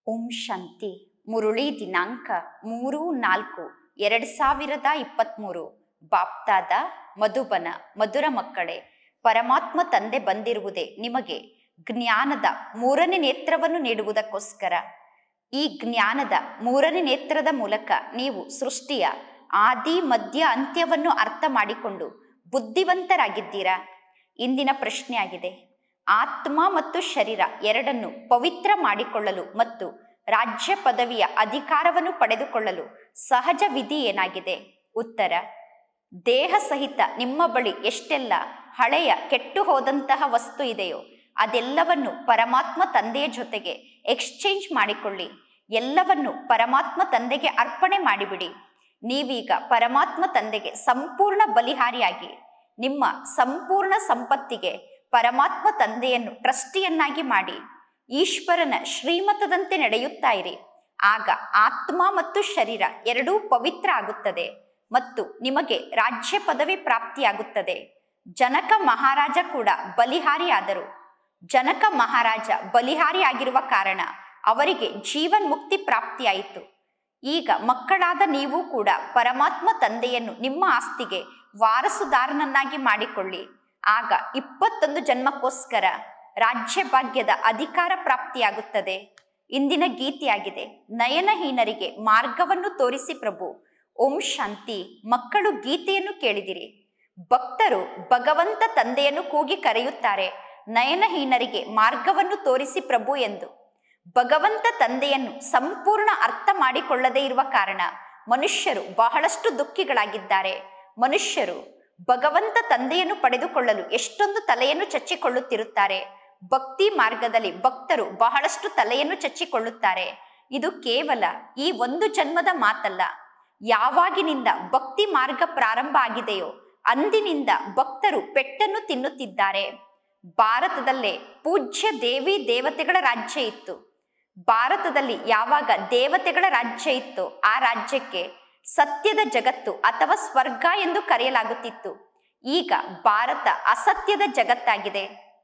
ಓಂ ಶಾಂತಿ ಮುರುಳಿ ದಿನಾಂಕ ಮೂರು ನಾಲ್ಕು ಎರಡು ಸಾವಿರದ ಇಪ್ಪತ್ತ್ಮೂರು ಬಾಪ್ತಾದ ಮಧುಬನ ಮಧುರ ಮಕ್ಕಳೇ ಪರಮಾತ್ಮ ತಂದೆ ಬಂದಿರುವುದೇ ನಿಮಗೆ ಜ್ಞಾನದ ಮೂರನೇ ನೇತ್ರವನ್ನು ನೀಡುವುದಕ್ಕೋಸ್ಕರ ಈ ಜ್ಞಾನದ ಮೂರನೇ ನೇತ್ರದ ಮೂಲಕ ನೀವು ಸೃಷ್ಟಿಯ ಆದಿ ಮಧ್ಯ ಅಂತ್ಯವನ್ನು ಅರ್ಥ ಮಾಡಿಕೊಂಡು ಬುದ್ಧಿವಂತರಾಗಿದ್ದೀರಾ ಇಂದಿನ ಪ್ರಶ್ನೆ ಆಗಿದೆ ಆತ್ಮ ಮತ್ತು ಶರೀರ ಎರಡನ್ನು ಪವಿತ್ರ ಮಾಡಿಕೊಳ್ಳಲು ಮತ್ತು ರಾಜ್ಯ ಪದವಿಯ ಅಧಿಕಾರವನ್ನು ಪಡೆದುಕೊಳ್ಳಲು ಸಹಜ ವಿಧಿ ಏನಾಗಿದೆ ಉತ್ತರ ದೇಹ ಸಹಿತ ನಿಮ್ಮ ಬಳಿ ಎಷ್ಟೆಲ್ಲ ಹಳೆಯ ಕೆಟ್ಟು ಹೋದಂತಹ ವಸ್ತು ಇದೆಯೋ ಅದೆಲ್ಲವನ್ನು ಪರಮಾತ್ಮ ತಂದೆಯ ಜೊತೆಗೆ ಎಕ್ಸ್ಚೇಂಜ್ ಮಾಡಿಕೊಳ್ಳಿ ಎಲ್ಲವನ್ನು ಪರಮಾತ್ಮ ತಂದೆಗೆ ಅರ್ಪಣೆ ಮಾಡಿಬಿಡಿ ನೀವೀಗ ಪರಮಾತ್ಮ ತಂದೆಗೆ ಸಂಪೂರ್ಣ ಬಲಿಹಾರಿಯಾಗಿ ನಿಮ್ಮ ಸಂಪೂರ್ಣ ಸಂಪತ್ತಿಗೆ ಪರಮಾತ್ಮ ತಂದೆಯನ್ನು ಟ್ರಸ್ಟಿಯನ್ನಾಗಿ ಮಾಡಿ ಈಶ್ವರನ ಶ್ರೀಮತದಂತೆ ನಡೆಯುತ್ತಾ ಇರಿ ಆಗ ಆತ್ಮ ಮತ್ತು ಶರೀರ ಎರಡೂ ಪವಿತ್ರ ಆಗುತ್ತದೆ ಮತ್ತು ನಿಮಗೆ ರಾಜ್ಯ ಪದವಿ ಪ್ರಾಪ್ತಿಯಾಗುತ್ತದೆ ಜನಕ ಮಹಾರಾಜ ಕೂಡ ಬಲಿಹಾರಿಯಾದರು ಜನಕ ಮಹಾರಾಜ ಬಲಿಹಾರಿ ಆಗಿರುವ ಕಾರಣ ಅವರಿಗೆ ಜೀವನ್ ಮುಕ್ತಿ ಪ್ರಾಪ್ತಿಯಾಯಿತು ಈಗ ಮಕ್ಕಳಾದ ನೀವು ಕೂಡ ಪರಮಾತ್ಮ ತಂದೆಯನ್ನು ನಿಮ್ಮ ಆಸ್ತಿಗೆ ವಾರಸುದಾರನನ್ನಾಗಿ ಮಾಡಿಕೊಳ್ಳಿ ಆಗ ಇಪ್ಪತ್ತೊಂದು ಜನ್ಮಕ್ಕೋಸ್ಕರ ರಾಜ್ಯ ಭಾಗ್ಯದ ಅಧಿಕಾರ ಪ್ರಾಪ್ತಿಯಾಗುತ್ತದೆ ಇಂದಿನ ಗೀತೆಯಾಗಿದೆ ನಯನಹೀನರಿಗೆ ಮಾರ್ಗವನ್ನು ತೋರಿಸಿ ಪ್ರಭು ಓಂ ಶಾಂತಿ ಮಕ್ಕಳು ಗೀತೆಯನ್ನು ಕೇಳಿದಿರಿ ಭಕ್ತರು ಭಗವಂತ ತಂದೆಯನ್ನು ಕೂಗಿ ಕರೆಯುತ್ತಾರೆ ನಯನಹೀನರಿಗೆ ಮಾರ್ಗವನ್ನು ತೋರಿಸಿ ಪ್ರಭು ಎಂದು ಭಗವಂತ ತಂದೆಯನ್ನು ಸಂಪೂರ್ಣ ಅರ್ಥ ಮಾಡಿಕೊಳ್ಳದೇ ಇರುವ ಕಾರಣ ಮನುಷ್ಯರು ಬಹಳಷ್ಟು ದುಃಖಿಗಳಾಗಿದ್ದಾರೆ ಮನುಷ್ಯರು ಭಗವಂತ ತಂದೆಯನ್ನು ಪಡೆದುಕೊಳ್ಳಲು ಎಷ್ಟೊಂದು ತಲೆಯನ್ನು ಚಚ್ಚಿಕೊಳ್ಳುತ್ತಿರುತ್ತಾರೆ ಭಕ್ತಿ ಮಾರ್ಗದಲ್ಲಿ ಭಕ್ತರು ಬಹಳಷ್ಟು ತಲೆಯನ್ನು ಚಚ್ಚಿಕೊಳ್ಳುತ್ತಾರೆ ಇದು ಕೇವಲ ಈ ಒಂದು ಜನ್ಮದ ಮಾತಲ್ಲ ಯಾವಾಗಿನಿಂದ ಭಕ್ತಿ ಮಾರ್ಗ ಪ್ರಾರಂಭ ಆಗಿದೆಯೋ ಅಂದಿನಿಂದ ಭಕ್ತರು ಪೆಟ್ಟನ್ನು ತಿನ್ನುತ್ತಿದ್ದಾರೆ ಭಾರತದಲ್ಲೇ ಪೂಜ್ಯ ದೇವಿ ದೇವತೆಗಳ ರಾಜ್ಯ ಇತ್ತು ಭಾರತದಲ್ಲಿ ಯಾವಾಗ ದೇವತೆಗಳ ರಾಜ್ಯ ಇತ್ತು ಆ ರಾಜ್ಯಕ್ಕೆ ಸತ್ಯದ ಜಗತ್ತು ಅಥವಾ ಸ್ವರ್ಗ ಎಂದು ಕರೆಯಲಾಗುತ್ತಿತ್ತು ಈಗ ಭಾರತ ಅಸತ್ಯದ ಜಗತ್ತಾಗಿದೆ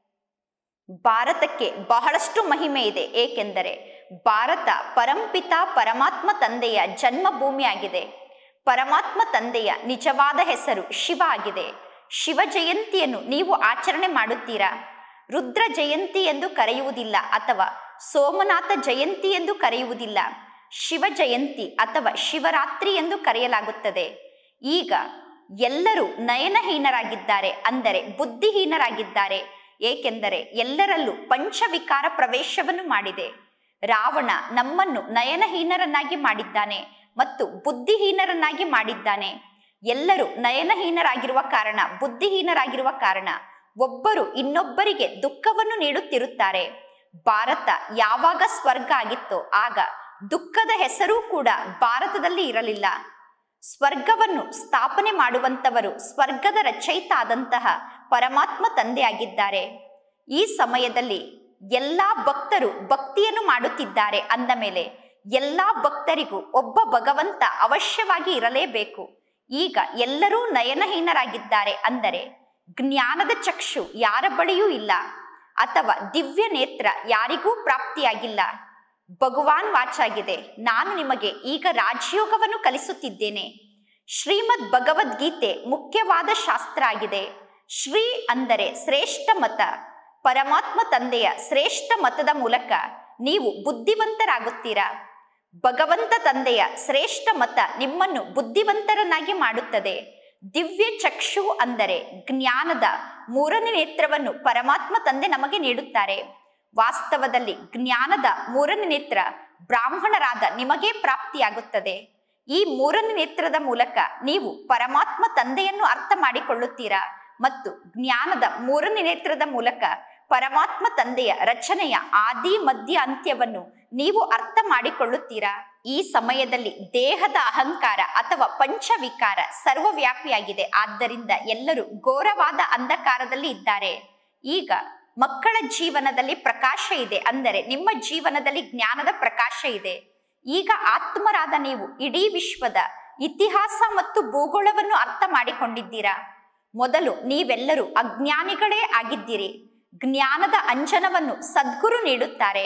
ಭಾರತಕ್ಕೆ ಬಹಳಷ್ಟು ಮಹಿಮೆ ಇದೆ ಏಕೆಂದರೆ ಭಾರತ ಪರಂಪಿತ ಪರಮಾತ್ಮ ತಂದೆಯ ಜನ್ಮಭೂಮಿಯಾಗಿದೆ ಪರಮಾತ್ಮ ತಂದೆಯ ನಿಜವಾದ ಹೆಸರು ಶಿವ ಆಗಿದೆ ಶಿವ ಜಯಂತಿಯನ್ನು ನೀವು ಆಚರಣೆ ಮಾಡುತ್ತೀರಾ ರುದ್ರ ಜಯಂತಿ ಎಂದು ಕರೆಯುವುದಿಲ್ಲ ಅಥವಾ ಸೋಮನಾಥ ಜಯಂತಿ ಎಂದು ಕರೆಯುವುದಿಲ್ಲ ಶಿವ ಜಯಂತಿ ಅಥವಾ ಶಿವರಾತ್ರಿ ಎಂದು ಕರೆಯಲಾಗುತ್ತದೆ ಈಗ ಎಲ್ಲರೂ ನಯನಹೀನರಾಗಿದ್ದಾರೆ ಅಂದರೆ ಬುದ್ಧಿಹೀನರಾಗಿದ್ದಾರೆ ಏಕೆಂದರೆ ಎಲ್ಲರಲ್ಲೂ ಪಂಚವಿಕಾರ ಪ್ರವೇಶವನ್ನು ಮಾಡಿದೆ ರಾವಣ ನಮ್ಮನ್ನು ನಯನಹೀನರನ್ನಾಗಿ ಮಾಡಿದ್ದಾನೆ ಮತ್ತು ಬುದ್ಧಿಹೀನರನ್ನಾಗಿ ಮಾಡಿದ್ದಾನೆ ಎಲ್ಲರೂ ನಯನಹೀನರಾಗಿರುವ ಕಾರಣ ಬುದ್ಧಿಹೀನರಾಗಿರುವ ಕಾರಣ ಒಬ್ಬರು ಇನ್ನೊಬ್ಬರಿಗೆ ದುಃಖವನ್ನು ನೀಡುತ್ತಿರುತ್ತಾರೆ ಭಾರತ ಯಾವಾಗ ಸ್ವರ್ಗ ಆಗಿತ್ತೋ ಆಗ ದುಃಖದ ಹೆಸರೂ ಕೂಡ ಭಾರತದಲ್ಲಿ ಇರಲಿಲ್ಲ ಸ್ವರ್ಗವನ್ನು ಸ್ಥಾಪನೆ ಮಾಡುವಂತವರು ಸ್ವರ್ಗದ ರಚಯಿತ ಆದಂತಹ ಪರಮಾತ್ಮ ತಂದೆಯಾಗಿದ್ದಾರೆ ಈ ಸಮಯದಲ್ಲಿ ಎಲ್ಲಾ ಭಕ್ತರು ಭಕ್ತಿಯನ್ನು ಮಾಡುತ್ತಿದ್ದಾರೆ ಅಂದ ಮೇಲೆ ಎಲ್ಲಾ ಭಕ್ತರಿಗೂ ಒಬ್ಬ ಭಗವಂತ ಅವಶ್ಯವಾಗಿ ಇರಲೇಬೇಕು ಈಗ ಎಲ್ಲರೂ ನಯನಹೀನರಾಗಿದ್ದಾರೆ ಅಂದರೆ ಜ್ಞಾನದ ಚಕ್ಷು ಯಾರ ಬಳಿಯೂ ಇಲ್ಲ ಅಥವಾ ದಿವ್ಯ ನೇತ್ರ ಯಾರಿಗೂ ಪ್ರಾಪ್ತಿಯಾಗಿಲ್ಲ ಭಗವಾನ್ ವಾಚಾಗಿದೆ ನಾನು ನಿಮಗೆ ಈಗ ರಾಜಯೋಗವನ್ನು ಕಲಿಸುತ್ತಿದ್ದೇನೆ ಶ್ರೀಮದ್ ಭಗವದ್ಗೀತೆ ಮುಖ್ಯವಾದ ಶಾಸ್ತ್ರ ಆಗಿದೆ ಶ್ರೀ ಅಂದರೆ ಶ್ರೇಷ್ಠ ಮತ ಪರಮಾತ್ಮ ತಂದೆಯ ಶ್ರೇಷ್ಠ ಮತದ ಮೂಲಕ ನೀವು ಬುದ್ಧಿವಂತರಾಗುತ್ತೀರಾ ಭಗವಂತ ತಂದೆಯ ಶ್ರೇಷ್ಠ ಮತ ನಿಮ್ಮನ್ನು ಬುದ್ಧಿವಂತರನ್ನಾಗಿ ಮಾಡುತ್ತದೆ ದಿವ್ಯ ಚಕ್ಷು ಅಂದರೆ ಜ್ಞಾನದ ಮೂರನೇ ನೇತ್ರವನ್ನು ಪರಮಾತ್ಮ ತಂದೆ ನಮಗೆ ನೀಡುತ್ತಾರೆ ವಾಸ್ತವದಲ್ಲಿ ಜ್ಞಾನದ ಮೂರನೇ ನೇತ್ರ ಬ್ರಾಹ್ಮಣರಾದ ನಿಮಗೇ ಪ್ರಾಪ್ತಿಯಾಗುತ್ತದೆ ಈ ಮೂರನೇ ನೇತ್ರದ ಮೂಲಕ ನೀವು ಪರಮಾತ್ಮ ತಂದೆಯನ್ನು ಅರ್ಥ ಮಾಡಿಕೊಳ್ಳುತ್ತೀರಾ ಮತ್ತು ಜ್ಞಾನದ ಮೂರನೇ ನೇತ್ರದ ಮೂಲಕ ಪರಮಾತ್ಮ ತಂದೆಯ ರಚನೆಯ ಆದಿ ಮಧ್ಯ ಅಂತ್ಯವನ್ನು ನೀವು ಅರ್ಥ ಮಾಡಿಕೊಳ್ಳುತ್ತೀರಾ ಈ ಸಮಯದಲ್ಲಿ ದೇಹದ ಅಹಂಕಾರ ಅಥವಾ ಪಂಚವಿಕಾರ ಸರ್ವವ್ಯಾಪಿಯಾಗಿದೆ ಆದ್ದರಿಂದ ಎಲ್ಲರೂ ಘೋರವಾದ ಅಂಧಕಾರದಲ್ಲಿ ಇದ್ದಾರೆ ಈಗ ಮಕ್ಕಳ ಜೀವನದಲ್ಲಿ ಪ್ರಕಾಶ ಇದೆ ಅಂದರೆ ನಿಮ್ಮ ಜೀವನದಲ್ಲಿ ಜ್ಞಾನದ ಪ್ರಕಾಶ ಇದೆ ಈಗ ಆತ್ಮರಾದ ನೀವು ಇಡೀ ವಿಶ್ವದ ಇತಿಹಾಸ ಮತ್ತು ಭೂಗೋಳವನ್ನು ಅರ್ಥ ಮಾಡಿಕೊಂಡಿದ್ದೀರಾ ಮೊದಲು ನೀವೆಲ್ಲರೂ ಅಜ್ಞಾನಿಗಳೇ ಆಗಿದ್ದೀರಿ ಜ್ಞಾನದ ಅಂಜನವನ್ನು ಸದ್ಗುರು ನೀಡುತ್ತಾರೆ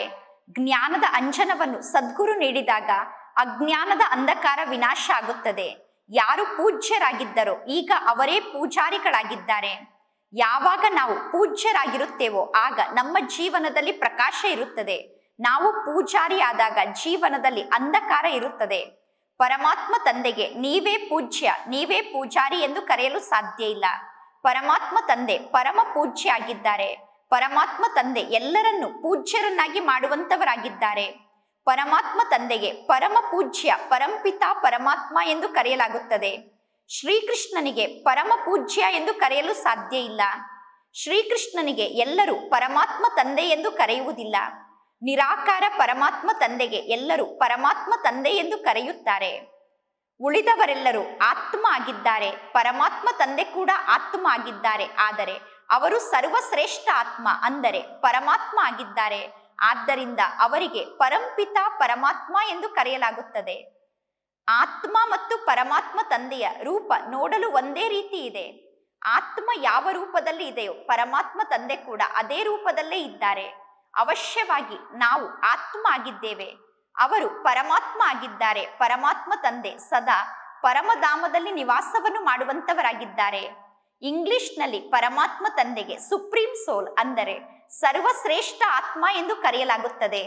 ಜ್ಞಾನದ ಅಂಜನವನ್ನು ಸದ್ಗುರು ನೀಡಿದಾಗ ಅಜ್ಞಾನದ ಅಂಧಕಾರ ವಿನಾಶ ಆಗುತ್ತದೆ ಯಾರು ಪೂಜ್ಯರಾಗಿದ್ದರೋ ಈಗ ಅವರೇ ಪೂಜಾರಿಗಳಾಗಿದ್ದಾರೆ ಯಾವಾಗ ನಾವು ಪೂಜ್ಯರಾಗಿರುತ್ತೇವೋ ಆಗ ನಮ್ಮ ಜೀವನದಲ್ಲಿ ಪ್ರಕಾಶ ಇರುತ್ತದೆ ನಾವು ಪೂಜಾರಿ ಆದಾಗ ಜೀವನದಲ್ಲಿ ಅಂಧಕಾರ ಇರುತ್ತದೆ ಪರಮಾತ್ಮ ತಂದೆಗೆ ನೀವೇ ಪೂಜ್ಯ ನೀವೇ ಪೂಜಾರಿ ಎಂದು ಕರೆಯಲು ಸಾಧ್ಯ ಇಲ್ಲ ಪರಮಾತ್ಮ ತಂದೆ ಪರಮ ಪೂಜ್ಯ ಆಗಿದ್ದಾರೆ ಪರಮಾತ್ಮ ತಂದೆ ಎಲ್ಲರನ್ನು ಪೂಜ್ಯರನ್ನಾಗಿ ಮಾಡುವಂತವರಾಗಿದ್ದಾರೆ ಪರಮಾತ್ಮ ತಂದೆಗೆ ಪರಮ ಪೂಜ್ಯ ಪರಂಪಿತ ಪರಮಾತ್ಮ ಎಂದು ಕರೆಯಲಾಗುತ್ತದೆ ಶ್ರೀಕೃಷ್ಣನಿಗೆ ಪರಮ ಪೂಜ್ಯ ಎಂದು ಕರೆಯಲು ಸಾಧ್ಯ ಇಲ್ಲ ಶ್ರೀಕೃಷ್ಣನಿಗೆ ಎಲ್ಲರೂ ಪರಮಾತ್ಮ ತಂದೆ ಎಂದು ಕರೆಯುವುದಿಲ್ಲ ನಿರಾಕಾರ ಪರಮಾತ್ಮ ತಂದೆಗೆ ಎಲ್ಲರೂ ಪರಮಾತ್ಮ ತಂದೆ ಎಂದು ಕರೆಯುತ್ತಾರೆ ಉಳಿದವರೆಲ್ಲರೂ ಆತ್ಮ ಆಗಿದ್ದಾರೆ ಪರಮಾತ್ಮ ತಂದೆ ಕೂಡ ಆತ್ಮ ಆಗಿದ್ದಾರೆ ಆದರೆ ಅವರು ಸರ್ವಶ್ರೇಷ್ಠ ಆತ್ಮ ಅಂದರೆ ಪರಮಾತ್ಮ ಆಗಿದ್ದಾರೆ ಆದ್ದರಿಂದ ಅವರಿಗೆ ಪರಂಪಿತ ಪರಮಾತ್ಮ ಎಂದು ಕರೆಯಲಾಗುತ್ತದೆ ಆತ್ಮ ಮತ್ತು ಪರಮಾತ್ಮ ತಂದೆಯ ರೂಪ ನೋಡಲು ಒಂದೇ ರೀತಿ ಇದೆ ಆತ್ಮ ಯಾವ ರೂಪದಲ್ಲಿ ಇದೆಯೋ ಪರಮಾತ್ಮ ತಂದೆ ಕೂಡ ಅದೇ ರೂಪದಲ್ಲೇ ಇದ್ದಾರೆ ಅವಶ್ಯವಾಗಿ ನಾವು ಆತ್ಮ ಆಗಿದ್ದೇವೆ ಅವರು ಪರಮಾತ್ಮ ಆಗಿದ್ದಾರೆ ಪರಮಾತ್ಮ ತಂದೆ ಸದಾ ಪರಮಧಾಮದಲ್ಲಿ ನಿವಾಸವನ್ನು ಮಾಡುವಂತವರಾಗಿದ್ದಾರೆ ಇಂಗ್ಲಿಷ್ನಲ್ಲಿ ಪರಮಾತ್ಮ ತಂದೆಗೆ ಸುಪ್ರೀಂ ಸೋಲ್ ಅಂದರೆ ಸರ್ವಶ್ರೇಷ್ಠ ಆತ್ಮ ಎಂದು ಕರೆಯಲಾಗುತ್ತದೆ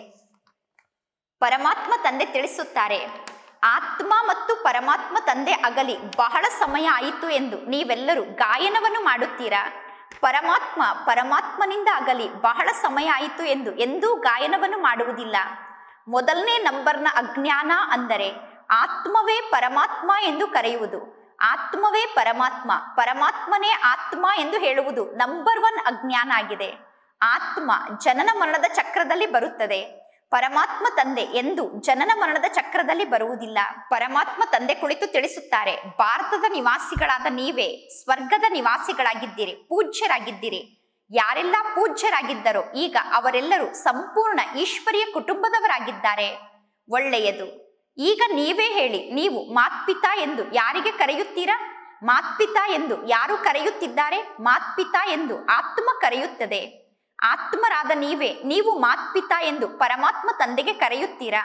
ಪರಮಾತ್ಮ ತಂದೆ ತಿಳಿಸುತ್ತಾರೆ ಆತ್ಮ ಮತ್ತು ಪರಮಾತ್ಮ ತಂದೆ ಅಗಲಿ ಬಹಳ ಸಮಯ ಆಯಿತು ಎಂದು ನೀವೆಲ್ಲರೂ ಗಾಯನವನ್ನು ಮಾಡುತ್ತೀರಾ ಪರಮಾತ್ಮ ಪರಮಾತ್ಮನಿಂದ ಅಗಲಿ ಬಹಳ ಸಮಯ ಆಯಿತು ಎಂದು ಎಂದೂ ಗಾಯನವನ್ನು ಮಾಡುವುದಿಲ್ಲ ಮೊದಲನೇ ನಂಬರ್ನ ಅಜ್ಞಾನ ಅಂದರೆ ಆತ್ಮವೇ ಪರಮಾತ್ಮ ಎಂದು ಕರೆಯುವುದು ಆತ್ಮವೇ ಪರಮಾತ್ಮ ಪರಮಾತ್ಮನೇ ಆತ್ಮ ಎಂದು ಹೇಳುವುದು ನಂಬರ್ ಒನ್ ಅಜ್ಞಾನ ಆಗಿದೆ ಆತ್ಮ ಜನನ ಮರಣದ ಚಕ್ರದಲ್ಲಿ ಬರುತ್ತದೆ ಪರಮಾತ್ಮ ತಂದೆ ಎಂದು ಜನನ ಮರಣದ ಚಕ್ರದಲ್ಲಿ ಬರುವುದಿಲ್ಲ ಪರಮಾತ್ಮ ತಂದೆ ಕುಳಿತು ತಿಳಿಸುತ್ತಾರೆ ಭಾರತದ ನಿವಾಸಿಗಳಾದ ನೀವೇ ಸ್ವರ್ಗದ ನಿವಾಸಿಗಳಾಗಿದ್ದೀರಿ ಪೂಜ್ಯರಾಗಿದ್ದೀರಿ ಯಾರೆಲ್ಲ ಪೂಜ್ಯರಾಗಿದ್ದರೋ ಈಗ ಅವರೆಲ್ಲರೂ ಸಂಪೂರ್ಣ ಈಶ್ವರಿಯ ಕುಟುಂಬದವರಾಗಿದ್ದಾರೆ ಒಳ್ಳೆಯದು ಈಗ ನೀವೇ ಹೇಳಿ ನೀವು ಮಾತ್ಪಿತಾ ಎಂದು ಯಾರಿಗೆ ಕರೆಯುತ್ತೀರಾ ಮಾತ್ಪಿತಾ ಎಂದು ಯಾರು ಕರೆಯುತ್ತಿದ್ದಾರೆ ಮಾತ್ಪಿತಾ ಎಂದು ಆತ್ಮ ಕರೆಯುತ್ತದೆ ಆತ್ಮರಾದ ನೀವೇ ನೀವು ಮಾತ್ಪಿತಾ ಎಂದು ಪರಮಾತ್ಮ ತಂದೆಗೆ ಕರೆಯುತ್ತೀರಾ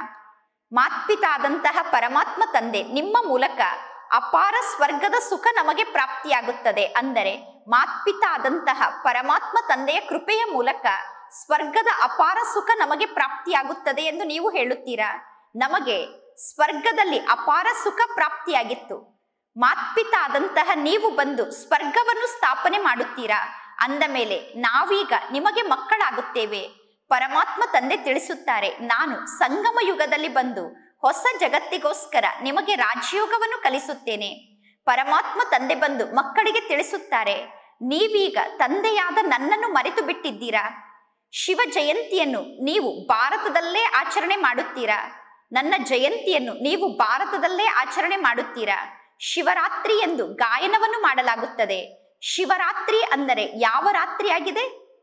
ಮಾತ್ಪಿತಾದಂತಹ ಪರಮಾತ್ಮ ತಂದೆ ನಿಮ್ಮ ಮೂಲಕ ಅಪಾರ ಸ್ವರ್ಗದ ಸುಖ ನಮಗೆ ಪ್ರಾಪ್ತಿಯಾಗುತ್ತದೆ ಅಂದರೆ ಮಾತ್ಪಿತಾ ಆದಂತಹ ಪರಮಾತ್ಮ ತಂದೆಯ ಕೃಪೆಯ ಮೂಲಕ ಸ್ವರ್ಗದ ಅಪಾರ ಸುಖ ನಮಗೆ ಪ್ರಾಪ್ತಿಯಾಗುತ್ತದೆ ಎಂದು ನೀವು ಹೇಳುತ್ತೀರಾ ನಮಗೆ ಸ್ವರ್ಗದಲ್ಲಿ ಅಪಾರ ಸುಖ ಪ್ರಾಪ್ತಿಯಾಗಿತ್ತು ಮಾತ್ಪಿತಾ ಆದಂತಹ ನೀವು ಬಂದು ಸ್ವರ್ಗವನ್ನು ಸ್ಥಾಪನೆ ಮಾಡುತ್ತೀರಾ ಅಂದ ಮೇಲೆ ನಾವೀಗ ನಿಮಗೆ ಮಕ್ಕಳಾಗುತ್ತೇವೆ ಪರಮಾತ್ಮ ತಂದೆ ತಿಳಿಸುತ್ತಾರೆ ನಾನು ಸಂಗಮ ಯುಗದಲ್ಲಿ ಬಂದು ಹೊಸ ಜಗತ್ತಿಗೋಸ್ಕರ ನಿಮಗೆ ರಾಜಯೋಗವನ್ನು ಕಲಿಸುತ್ತೇನೆ ಪರಮಾತ್ಮ ತಂದೆ ಬಂದು ಮಕ್ಕಳಿಗೆ ತಿಳಿಸುತ್ತಾರೆ ನೀವೀಗ ತಂದೆಯಾದ ನನ್ನನ್ನು ಮರೆತು ಬಿಟ್ಟಿದ್ದೀರಾ ಶಿವ ಜಯಂತಿಯನ್ನು ನೀವು ಭಾರತದಲ್ಲೇ ಆಚರಣೆ ಮಾಡುತ್ತೀರಾ ನನ್ನ ಜಯಂತಿಯನ್ನು ನೀವು ಭಾರತದಲ್ಲೇ ಆಚರಣೆ ಮಾಡುತ್ತೀರಾ ಶಿವರಾತ್ರಿ ಎಂದು ಗಾಯನವನ್ನು ಮಾಡಲಾಗುತ್ತದೆ ಶಿವರಾತ್ರಿ ಅಂದರೆ ಯಾವ ರಾತ್ರಿಯಾಗಿದೆ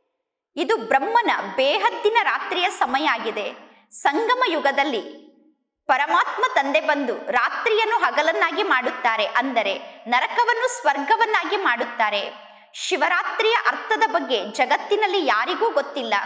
ಇದು ಬ್ರಹ್ಮನ ಬೇಹದ್ದಿನ ರಾತ್ರಿಯ ಸಮಯ ಆಗಿದೆ ಸಂಗಮ ಯುಗದಲ್ಲಿ ಪರಮಾತ್ಮ ತಂದೆ ಬಂದು ರಾತ್ರಿಯನ್ನು ಹಗಲನ್ನಾಗಿ ಮಾಡುತ್ತಾರೆ ಅಂದರೆ ನರಕವನ್ನು ಸ್ವರ್ಗವನ್ನಾಗಿ ಮಾಡುತ್ತಾರೆ ಶಿವರಾತ್ರಿಯ ಅರ್ಥದ ಬಗ್ಗೆ ಜಗತ್ತಿನಲ್ಲಿ ಯಾರಿಗೂ ಗೊತ್ತಿಲ್ಲ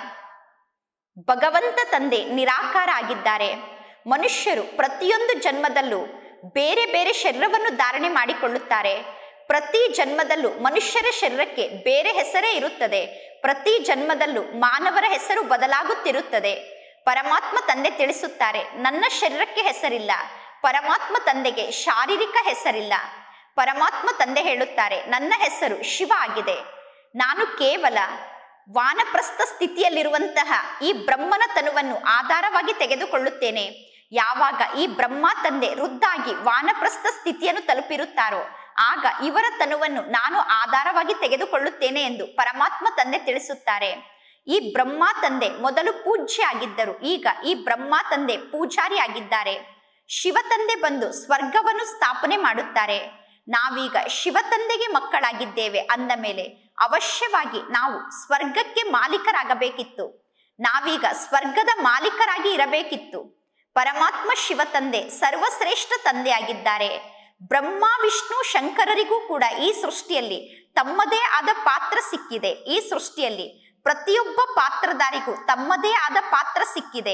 ಭಗವಂತ ತಂದೆ ನಿರಾಕಾರ ಆಗಿದ್ದಾರೆ ಮನುಷ್ಯರು ಪ್ರತಿಯೊಂದು ಜನ್ಮದಲ್ಲೂ ಬೇರೆ ಬೇರೆ ಶರೀರವನ್ನು ಧಾರಣೆ ಮಾಡಿಕೊಳ್ಳುತ್ತಾರೆ ಪ್ರತಿ ಜನ್ಮದಲ್ಲೂ ಮನುಷ್ಯರ ಶರೀರಕ್ಕೆ ಬೇರೆ ಹೆಸರೇ ಇರುತ್ತದೆ ಪ್ರತಿ ಜನ್ಮದಲ್ಲೂ ಮಾನವರ ಹೆಸರು ಬದಲಾಗುತ್ತಿರುತ್ತದೆ ಪರಮಾತ್ಮ ತಂದೆ ತಿಳಿಸುತ್ತಾರೆ ನನ್ನ ಶರೀರಕ್ಕೆ ಹೆಸರಿಲ್ಲ ಪರಮಾತ್ಮ ತಂದೆಗೆ ಶಾರೀರಿಕ ಹೆಸರಿಲ್ಲ ಪರಮಾತ್ಮ ತಂದೆ ಹೇಳುತ್ತಾರೆ ನನ್ನ ಹೆಸರು ಶಿವ ಆಗಿದೆ ನಾನು ಕೇವಲ ವಾನಪ್ರಸ್ಥ ಸ್ಥಿತಿಯಲ್ಲಿರುವಂತಹ ಈ ಬ್ರಹ್ಮನ ತನುವನ್ನು ಆಧಾರವಾಗಿ ತೆಗೆದುಕೊಳ್ಳುತ್ತೇನೆ ಯಾವಾಗ ಈ ಬ್ರಹ್ಮ ತಂದೆ ವೃದ್ಧಾಗಿ ವಾನಪ್ರಸ್ಥ ಸ್ಥಿತಿಯನ್ನು ತಲುಪಿರುತ್ತಾರೋ ಆಗ ಇವರ ತನುವನ್ನು ನಾನು ಆಧಾರವಾಗಿ ತೆಗೆದುಕೊಳ್ಳುತ್ತೇನೆ ಎಂದು ಪರಮಾತ್ಮ ತಂದೆ ತಿಳಿಸುತ್ತಾರೆ ಈ ಬ್ರಹ್ಮ ತಂದೆ ಮೊದಲು ಪೂಜ್ಯ ಆಗಿದ್ದರು ಈಗ ಈ ಬ್ರಹ್ಮ ತಂದೆ ಪೂಜಾರಿ ಆಗಿದ್ದಾರೆ ಶಿವ ತಂದೆ ಬಂದು ಸ್ವರ್ಗವನ್ನು ಸ್ಥಾಪನೆ ಮಾಡುತ್ತಾರೆ ನಾವೀಗ ಶಿವ ತಂದೆಗೆ ಮಕ್ಕಳಾಗಿದ್ದೇವೆ ಅಂದ ಮೇಲೆ ಅವಶ್ಯವಾಗಿ ನಾವು ಸ್ವರ್ಗಕ್ಕೆ ಮಾಲೀಕರಾಗಬೇಕಿತ್ತು ನಾವೀಗ ಸ್ವರ್ಗದ ಮಾಲೀಕರಾಗಿ ಇರಬೇಕಿತ್ತು ಪರಮಾತ್ಮ ಶಿವ ತಂದೆ ಸರ್ವಶ್ರೇಷ್ಠ ತಂದೆಯಾಗಿದ್ದಾರೆ ಬ್ರಹ್ಮ ವಿಷ್ಣು ಶಂಕರರಿಗೂ ಕೂಡ ಈ ಸೃಷ್ಟಿಯಲ್ಲಿ ತಮ್ಮದೇ ಆದ ಪಾತ್ರ ಸಿಕ್ಕಿದೆ ಈ ಸೃಷ್ಟಿಯಲ್ಲಿ ಪ್ರತಿಯೊಬ್ಬ ಪಾತ್ರಧಾರಿಗೂ ತಮ್ಮದೇ ಆದ ಪಾತ್ರ ಸಿಕ್ಕಿದೆ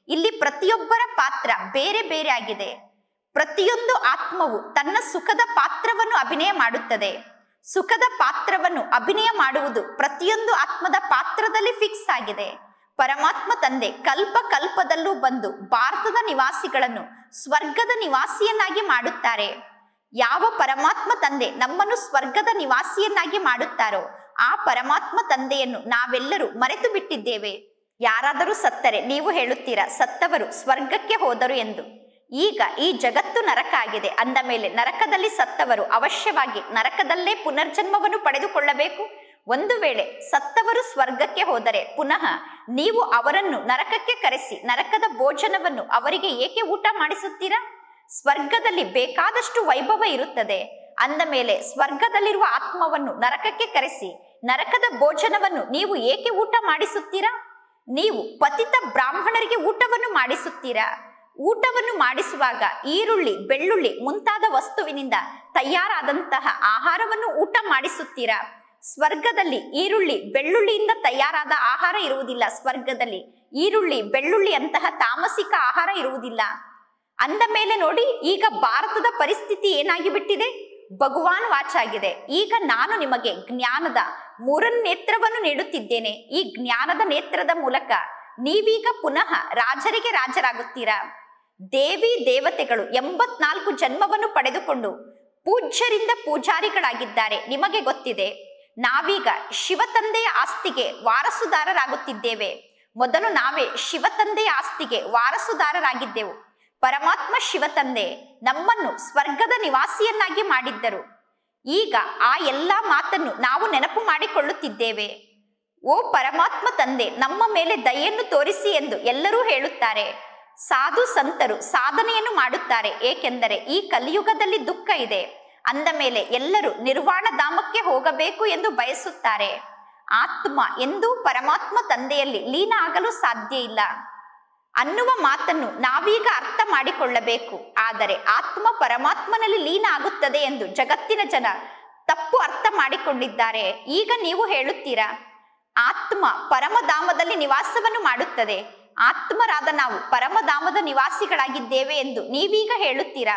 ಇಲ್ಲಿ ಪ್ರತಿಯೊಬ್ಬರ ಪಾತ್ರ ಬೇರೆ ಬೇರೆ ಆಗಿದೆ ಪ್ರತಿಯೊಂದು ಆತ್ಮವು ತನ್ನ ಸುಖದ ಪಾತ್ರವನ್ನು ಅಭಿನಯ ಮಾಡುತ್ತದೆ ಸುಖದ ಪಾತ್ರವನ್ನು ಅಭಿನಯ ಮಾಡುವುದು ಪ್ರತಿಯೊಂದು ಆತ್ಮದ ಪಾತ್ರದಲ್ಲಿ ಫಿಕ್ಸ್ ಆಗಿದೆ ಪರಮಾತ್ಮ ತಂದೆ ಕಲ್ಪ ಕಲ್ಪದಲ್ಲೂ ಬಂದು ಭಾರತದ ನಿವಾಸಿಗಳನ್ನು ಸ್ವರ್ಗದ ನಿವಾಸಿಯನ್ನಾಗಿ ಮಾಡುತ್ತಾರೆ ಯಾವ ಪರಮಾತ್ಮ ತಂದೆ ನಮ್ಮನ್ನು ಸ್ವರ್ಗದ ನಿವಾಸಿಯನ್ನಾಗಿ ಮಾಡುತ್ತಾರೋ ಆ ಪರಮಾತ್ಮ ತಂದೆಯನ್ನು ನಾವೆಲ್ಲರೂ ಮರೆತು ಬಿಟ್ಟಿದ್ದೇವೆ ಯಾರಾದರೂ ಸತ್ತರೆ ನೀವು ಹೇಳುತ್ತೀರಾ ಸತ್ತವರು ಸ್ವರ್ಗಕ್ಕೆ ಹೋದರು ಎಂದು ಈಗ ಈ ಜಗತ್ತು ನರಕ ಆಗಿದೆ ಅಂದ ಮೇಲೆ ನರಕದಲ್ಲಿ ಸತ್ತವರು ಅವಶ್ಯವಾಗಿ ನರಕದಲ್ಲೇ ಪುನರ್ಜನ್ಮವನ್ನು ಪಡೆದುಕೊಳ್ಳಬೇಕು ಒಂದು ವೇಳೆ ಸತ್ತವರು ಸ್ವರ್ಗಕ್ಕೆ ಹೋದರೆ ಪುನಃ ನೀವು ಅವರನ್ನು ನರಕಕ್ಕೆ ಕರೆಸಿ ನರಕದ ಭೋಜನವನ್ನು ಅವರಿಗೆ ಏಕೆ ಊಟ ಮಾಡಿಸುತ್ತೀರಾ ಸ್ವರ್ಗದಲ್ಲಿ ಬೇಕಾದಷ್ಟು ವೈಭವ ಇರುತ್ತದೆ ಅಂದ ಮೇಲೆ ಸ್ವರ್ಗದಲ್ಲಿರುವ ಆತ್ಮವನ್ನು ನರಕಕ್ಕೆ ಕರೆಸಿ ನರಕದ ಭೋಜನವನ್ನು ನೀವು ಏಕೆ ಊಟ ಮಾಡಿಸುತ್ತೀರಾ ನೀವು ಪತಿತ ಬ್ರಾಹ್ಮಣರಿಗೆ ಊಟವನ್ನು ಮಾಡಿಸುತ್ತೀರಾ ಊಟವನ್ನು ಮಾಡಿಸುವಾಗ ಈರುಳ್ಳಿ ಬೆಳ್ಳುಳ್ಳಿ ಮುಂತಾದ ವಸ್ತುವಿನಿಂದ ತಯಾರಾದಂತಹ ಆಹಾರವನ್ನು ಊಟ ಮಾಡಿಸುತ್ತೀರಾ ಸ್ವರ್ಗದಲ್ಲಿ ಈರುಳ್ಳಿ ಬೆಳ್ಳುಳ್ಳಿಯಿಂದ ತಯಾರಾದ ಆಹಾರ ಇರುವುದಿಲ್ಲ ಸ್ವರ್ಗದಲ್ಲಿ ಈರುಳ್ಳಿ ಬೆಳ್ಳುಳ್ಳಿ ಅಂತಹ ತಾಮಸಿಕ ಆಹಾರ ಇರುವುದಿಲ್ಲ ಅಂದ ಮೇಲೆ ನೋಡಿ ಈಗ ಭಾರತದ ಪರಿಸ್ಥಿತಿ ಏನಾಗಿ ಬಿಟ್ಟಿದೆ ಭಗವಾನ್ ವಾಚಾಗಿದೆ ಈಗ ನಾನು ನಿಮಗೆ ಜ್ಞಾನದ ಮೂರನೇ ನೇತ್ರವನ್ನು ನೀಡುತ್ತಿದ್ದೇನೆ ಈ ಜ್ಞಾನದ ನೇತ್ರದ ಮೂಲಕ ನೀವೀಗ ಪುನಃ ರಾಜರಿಗೆ ರಾಜರಾಗುತ್ತೀರಾ ದೇವಿ ದೇವತೆಗಳು ಎಂಬತ್ನಾಲ್ಕು ಜನ್ಮವನ್ನು ಪಡೆದುಕೊಂಡು ಪೂಜ್ಯರಿಂದ ಪೂಜಾರಿಗಳಾಗಿದ್ದಾರೆ ನಿಮಗೆ ಗೊತ್ತಿದೆ ನಾವೀಗ ಶಿವತಂದೆಯ ಆಸ್ತಿಗೆ ವಾರಸುದಾರರಾಗುತ್ತಿದ್ದೇವೆ ಮೊದಲು ನಾವೇ ಶಿವತಂದೆಯ ಆಸ್ತಿಗೆ ವಾರಸುದಾರರಾಗಿದ್ದೆವು ಪರಮಾತ್ಮ ಶಿವತಂದೆ ನಮ್ಮನ್ನು ಸ್ವರ್ಗದ ನಿವಾಸಿಯನ್ನಾಗಿ ಮಾಡಿದ್ದರು ಈಗ ಆ ಎಲ್ಲಾ ಮಾತನ್ನು ನಾವು ನೆನಪು ಮಾಡಿಕೊಳ್ಳುತ್ತಿದ್ದೇವೆ ಓ ಪರಮಾತ್ಮ ತಂದೆ ನಮ್ಮ ಮೇಲೆ ದಯೆಯನ್ನು ತೋರಿಸಿ ಎಂದು ಎಲ್ಲರೂ ಹೇಳುತ್ತಾರೆ ಸಾಧು ಸಂತರು ಸಾಧನೆಯನ್ನು ಮಾಡುತ್ತಾರೆ ಏಕೆಂದರೆ ಈ ಕಲಿಯುಗದಲ್ಲಿ ದುಃಖ ಇದೆ ಅಂದ ಮೇಲೆ ಎಲ್ಲರೂ ನಿರ್ವಾಣ ಧಾಮಕ್ಕೆ ಹೋಗಬೇಕು ಎಂದು ಬಯಸುತ್ತಾರೆ ಆತ್ಮ ಎಂದೂ ಪರಮಾತ್ಮ ತಂದೆಯಲ್ಲಿ ಲೀನ ಆಗಲು ಸಾಧ್ಯ ಇಲ್ಲ ಅನ್ನುವ ಮಾತನ್ನು ನಾವೀಗ ಅರ್ಥ ಮಾಡಿಕೊಳ್ಳಬೇಕು ಆದರೆ ಆತ್ಮ ಪರಮಾತ್ಮನಲ್ಲಿ ಲೀನ ಆಗುತ್ತದೆ ಎಂದು ಜಗತ್ತಿನ ಜನ ತಪ್ಪು ಅರ್ಥ ಮಾಡಿಕೊಂಡಿದ್ದಾರೆ ಈಗ ನೀವು ಹೇಳುತ್ತೀರಾ ಆತ್ಮ ಪರಮಧಾಮದಲ್ಲಿ ನಿವಾಸವನ್ನು ಮಾಡುತ್ತದೆ ಆತ್ಮರಾದ ನಾವು ಪರಮಧಾಮದ ನಿವಾಸಿಗಳಾಗಿದ್ದೇವೆ ಎಂದು ನೀವೀಗ ಹೇಳುತ್ತೀರಾ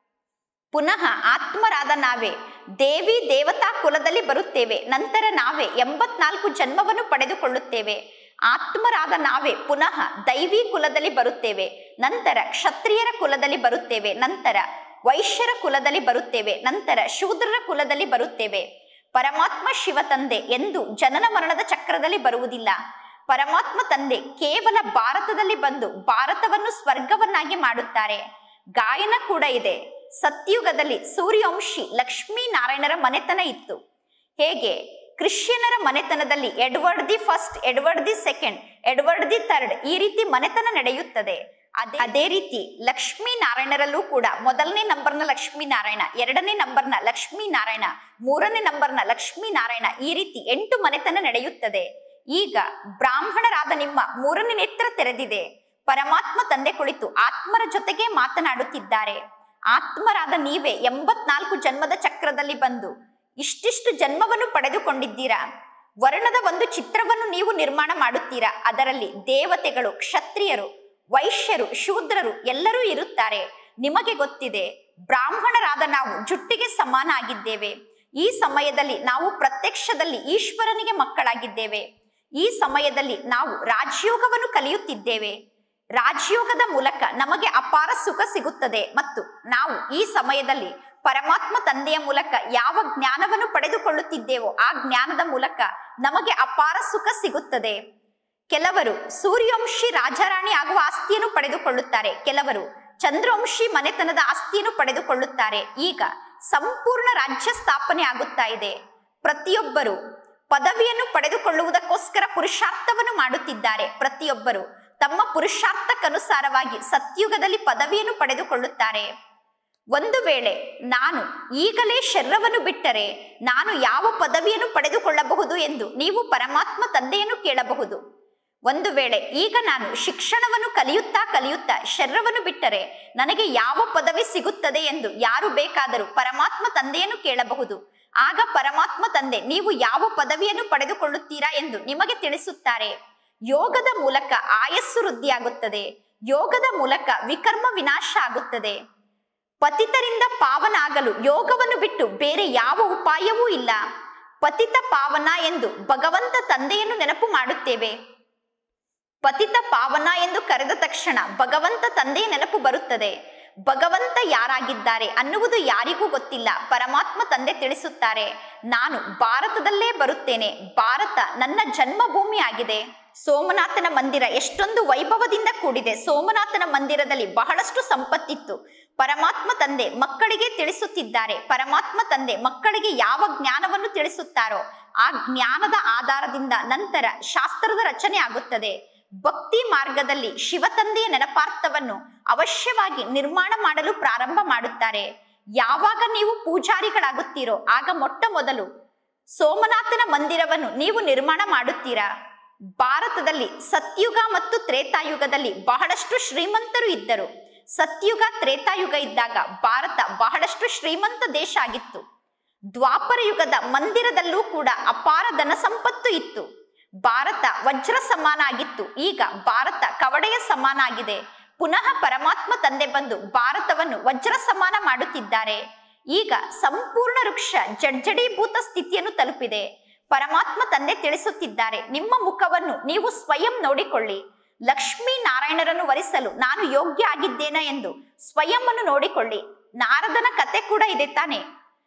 ಪುನಃ ಆತ್ಮರಾದ ನಾವೇ ದೇವಿ ದೇವತಾ ಕುಲದಲ್ಲಿ ಬರುತ್ತೇವೆ ನಂತರ ನಾವೇ ಎಂಬತ್ನಾಲ್ಕು ಜನ್ಮವನ್ನು ಪಡೆದುಕೊಳ್ಳುತ್ತೇವೆ ಆತ್ಮರಾದ ನಾವೇ ಪುನಃ ದೈವಿ ಕುಲದಲ್ಲಿ ಬರುತ್ತೇವೆ ನಂತರ ಕ್ಷತ್ರಿಯರ ಕುಲದಲ್ಲಿ ಬರುತ್ತೇವೆ ನಂತರ ವೈಶ್ಯರ ಕುಲದಲ್ಲಿ ಬರುತ್ತೇವೆ ನಂತರ ಶೂದ್ರರ ಕುಲದಲ್ಲಿ ಬರುತ್ತೇವೆ ಪರಮಾತ್ಮ ಶಿವ ತಂದೆ ಎಂದು ಜನನ ಮರಣದ ಚಕ್ರದಲ್ಲಿ ಬರುವುದಿಲ್ಲ ಪರಮಾತ್ಮ ತಂದೆ ಕೇವಲ ಭಾರತದಲ್ಲಿ ಬಂದು ಭಾರತವನ್ನು ಸ್ವರ್ಗವನ್ನಾಗಿ ಮಾಡುತ್ತಾರೆ ಗಾಯನ ಕೂಡ ಇದೆ ಸತ್ಯುಗದಲ್ಲಿ ಸೂರ್ಯವಂಶಿ ಲಕ್ಷ್ಮೀ ನಾರಾಯಣರ ಮನೆತನ ಇತ್ತು ಹೇಗೆ ಕ್ರಿಶ್ಚಿಯನರ ಮನೆತನದಲ್ಲಿ Edward the first Edward the second Edward the third ಈ ರೀತಿ ಮನೆತನ ನಡೆಯುತ್ತದೆ ಅದೇ ಅದೇ ರೀತಿ ಲಕ್ಷ್ಮೀ ನಾರಾಯಣರಲ್ಲೂ ಕೂಡ ಮೊದಲನೇ ನಂಬರ್ನ ಲಕ್ಷ್ಮೀ ನಾರಾಯಣ ಎರಡನೇ ನಂಬರ್ನ ಲಕ್ಷ್ಮೀ ನಾರಾಯಣ ಮೂರನೇ ನಂಬರ್ನ ಲಕ್ಷ್ಮೀ ನಾರಾಯಣ ಈ ರೀತಿ ಎಂಟು ಮನೆತನ ನಡೆಯುತ್ತದೆ ಈಗ ಬ್ರಾಹ್ಮಣರಾದ ನಿಮ್ಮ ಮೂರನೇ ನೇತ್ರ ತೆರೆದಿದೆ ಪರಮಾತ್ಮ ತಂದೆ ಕುಳಿತು ಆತ್ಮರ ಜೊತೆಗೆ ಮಾತನಾಡುತ್ತಿದ್ದಾರೆ ಆತ್ಮರಾದ ನೀವೇ ಎಂಬತ್ನಾಲ್ಕು ಜನ್ಮದ ಚಕ್ರದಲ್ಲಿ ಬಂದು ಇಷ್ಟಿಷ್ಟು ಜನ್ಮವನ್ನು ಪಡೆದುಕೊಂಡಿದ್ದೀರಾ ವರ್ಣದ ಒಂದು ಚಿತ್ರವನ್ನು ನೀವು ನಿರ್ಮಾಣ ಮಾಡುತ್ತೀರಾ ಅದರಲ್ಲಿ ದೇವತೆಗಳು ಕ್ಷತ್ರಿಯರು ವೈಶ್ಯರು ಶೂದ್ರರು ಎಲ್ಲರೂ ಇರುತ್ತಾರೆ ನಿಮಗೆ ಗೊತ್ತಿದೆ ಬ್ರಾಹ್ಮಣರಾದ ನಾವು ಜುಟ್ಟಿಗೆ ಸಮಾನ ಆಗಿದ್ದೇವೆ ಈ ಸಮಯದಲ್ಲಿ ನಾವು ಪ್ರತ್ಯಕ್ಷದಲ್ಲಿ ಈಶ್ವರನಿಗೆ ಮಕ್ಕಳಾಗಿದ್ದೇವೆ ಈ ಸಮಯದಲ್ಲಿ ನಾವು ರಾಜಯೋಗವನ್ನು ಕಲಿಯುತ್ತಿದ್ದೇವೆ ರಾಜಯೋಗದ ಮೂಲಕ ನಮಗೆ ಅಪಾರ ಸುಖ ಸಿಗುತ್ತದೆ ಮತ್ತು ನಾವು ಈ ಸಮಯದಲ್ಲಿ ಪರಮಾತ್ಮ ತಂದೆಯ ಮೂಲಕ ಯಾವ ಜ್ಞಾನವನ್ನು ಪಡೆದುಕೊಳ್ಳುತ್ತಿದ್ದೇವೋ ಆ ಜ್ಞಾನದ ಮೂಲಕ ನಮಗೆ ಅಪಾರ ಸುಖ ಸಿಗುತ್ತದೆ ಕೆಲವರು ಸೂರ್ಯವಂಶಿ ರಾಜಾರಾಣಿ ಆಗುವ ಆಸ್ತಿಯನ್ನು ಪಡೆದುಕೊಳ್ಳುತ್ತಾರೆ ಕೆಲವರು ಚಂದ್ರವಂಶಿ ಮನೆತನದ ಆಸ್ತಿಯನ್ನು ಪಡೆದುಕೊಳ್ಳುತ್ತಾರೆ ಈಗ ಸಂಪೂರ್ಣ ರಾಜ್ಯ ಸ್ಥಾಪನೆ ಆಗುತ್ತಾ ಇದೆ ಪ್ರತಿಯೊಬ್ಬರು ಪದವಿಯನ್ನು ಪಡೆದುಕೊಳ್ಳುವುದಕ್ಕೋಸ್ಕರ ಪುರುಷಾರ್ಥವನ್ನು ಮಾಡುತ್ತಿದ್ದಾರೆ ಪ್ರತಿಯೊಬ್ಬರು ತಮ್ಮ ಪುರುಷಾರ್ಥಕ್ಕನುಸಾರವಾಗಿ ಸತ್ಯುಗದಲ್ಲಿ ಪದವಿಯನ್ನು ಪಡೆದುಕೊಳ್ಳುತ್ತಾರೆ ಒಂದು ವೇಳೆ ನಾನು ಈಗಲೇ ಶರೀರವನ್ನು ಬಿಟ್ಟರೆ ನಾನು ಯಾವ ಪದವಿಯನ್ನು ಪಡೆದುಕೊಳ್ಳಬಹುದು ಎಂದು ನೀವು ಪರಮಾತ್ಮ ತಂದೆಯನ್ನು ಕೇಳಬಹುದು ಒಂದು ವೇಳೆ ಈಗ ನಾನು ಶಿಕ್ಷಣವನ್ನು ಕಲಿಯುತ್ತಾ ಕಲಿಯುತ್ತಾ ಶರೀರವನ್ನು ಬಿಟ್ಟರೆ ನನಗೆ ಯಾವ ಪದವಿ ಸಿಗುತ್ತದೆ ಎಂದು ಯಾರು ಬೇಕಾದರೂ ಪರಮಾತ್ಮ ತಂದೆಯನ್ನು ಕೇಳಬಹುದು ಆಗ ಪರಮಾತ್ಮ ತಂದೆ ನೀವು ಯಾವ ಪದವಿಯನ್ನು ಪಡೆದುಕೊಳ್ಳುತ್ತೀರಾ ಎಂದು ನಿಮಗೆ ತಿಳಿಸುತ್ತಾರೆ ಯೋಗದ ಮೂಲಕ ಆಯಸ್ಸು ವೃದ್ಧಿಯಾಗುತ್ತದೆ ಯೋಗದ ಮೂಲಕ ವಿಕರ್ಮ ವಿನಾಶ ಆಗುತ್ತದೆ ಪತಿತರಿಂದ ಪಾವನ ಆಗಲು ಯೋಗವನ್ನು ಬಿಟ್ಟು ಬೇರೆ ಯಾವ ಉಪಾಯವೂ ಇಲ್ಲ ಪತಿತ ಪಾವನ ಎಂದು ಭಗವಂತ ತಂದೆಯನ್ನು ನೆನಪು ಮಾಡುತ್ತೇವೆ ಪತಿತ ಪಾವನ ಎಂದು ಕರೆದ ತಕ್ಷಣ ಭಗವಂತ ತಂದೆಯ ನೆನಪು ಬರುತ್ತದೆ ಭಗವಂತ ಯಾರಾಗಿದ್ದಾರೆ ಅನ್ನುವುದು ಯಾರಿಗೂ ಗೊತ್ತಿಲ್ಲ ಪರಮಾತ್ಮ ತಂದೆ ತಿಳಿಸುತ್ತಾರೆ ನಾನು ಭಾರತದಲ್ಲೇ ಬರುತ್ತೇನೆ ಭಾರತ ನನ್ನ ಜನ್ಮಭೂಮಿ ಆಗಿದೆ ಸೋಮನಾಥನ ಮಂದಿರ ಎಷ್ಟೊಂದು ವೈಭವದಿಂದ ಕೂಡಿದೆ ಸೋಮನಾಥನ ಮಂದಿರದಲ್ಲಿ ಬಹಳಷ್ಟು ಸಂಪತ್ತಿತ್ತು ಪರಮಾತ್ಮ ತಂದೆ ಮಕ್ಕಳಿಗೆ ತಿಳಿಸುತ್ತಿದ್ದಾರೆ ಪರಮಾತ್ಮ ತಂದೆ ಮಕ್ಕಳಿಗೆ ಯಾವ ಜ್ಞಾನವನ್ನು ತಿಳಿಸುತ್ತಾರೋ ಆ ಜ್ಞಾನದ ಆಧಾರದಿಂದ ನಂತರ ಶಾಸ್ತ್ರದ ರಚನೆ ಆಗುತ್ತದೆ ಭಕ್ತಿ ಮಾರ್ಗದಲ್ಲಿ ಶಿವತಂದೆಯ ನೆನಪಾರ್ಥವನ್ನು ಅವಶ್ಯವಾಗಿ ನಿರ್ಮಾಣ ಮಾಡಲು ಪ್ರಾರಂಭ ಮಾಡುತ್ತಾರೆ ಯಾವಾಗ ನೀವು ಪೂಜಾರಿಗಳಾಗುತ್ತೀರೋ ಆಗ ಮೊಟ್ಟ ಮೊದಲು ಸೋಮನಾಥನ ಮಂದಿರವನ್ನು ನೀವು ನಿರ್ಮಾಣ ಮಾಡುತ್ತೀರಾ ಭಾರತದಲ್ಲಿ ಸತ್ಯುಗ ಮತ್ತು ತ್ರೇತಾಯುಗದಲ್ಲಿ ಬಹಳಷ್ಟು ಶ್ರೀಮಂತರು ಇದ್ದರು ಸತ್ಯುಗ ತ್ರೇತಾಯುಗ ಇದ್ದಾಗ ಭಾರತ ಬಹಳಷ್ಟು ಶ್ರೀಮಂತ ದೇಶ ಆಗಿತ್ತು ದ್ವಾಪರ ಯುಗದ ಮಂದಿರದಲ್ಲೂ ಕೂಡ ಅಪಾರ ಧನ ಸಂಪತ್ತು ಇತ್ತು ಭಾರತ ವಜ್ರ ಸಮಾನ ಆಗಿತ್ತು ಈಗ ಭಾರತ ಕವಡೆಯ ಸಮಾನ ಆಗಿದೆ ಪುನಃ ಪರಮಾತ್ಮ ತಂದೆ ಬಂದು ಭಾರತವನ್ನು ವಜ್ರ ಸಮಾನ ಮಾಡುತ್ತಿದ್ದಾರೆ ಈಗ ಸಂಪೂರ್ಣ ವೃಕ್ಷ ಜಡ್ಜಡೀಭೂತ ಸ್ಥಿತಿಯನ್ನು ತಲುಪಿದೆ ಪರಮಾತ್ಮ ತಂದೆ ತಿಳಿಸುತ್ತಿದ್ದಾರೆ ನಿಮ್ಮ ಮುಖವನ್ನು ನೀವು ಸ್ವಯಂ ನೋಡಿಕೊಳ್ಳಿ ಲಕ್ಷ್ಮೀ ನಾರಾಯಣರನ್ನು ವರಿಸಲು ನಾನು ಯೋಗ್ಯ ಆಗಿದ್ದೇನಾ ಎಂದು ಸ್ವಯಂ ಅನ್ನು ನೋಡಿಕೊಳ್ಳಿ ನಾರದನ ಕತೆ ಕೂಡ ಇದೆ ತಾನೆ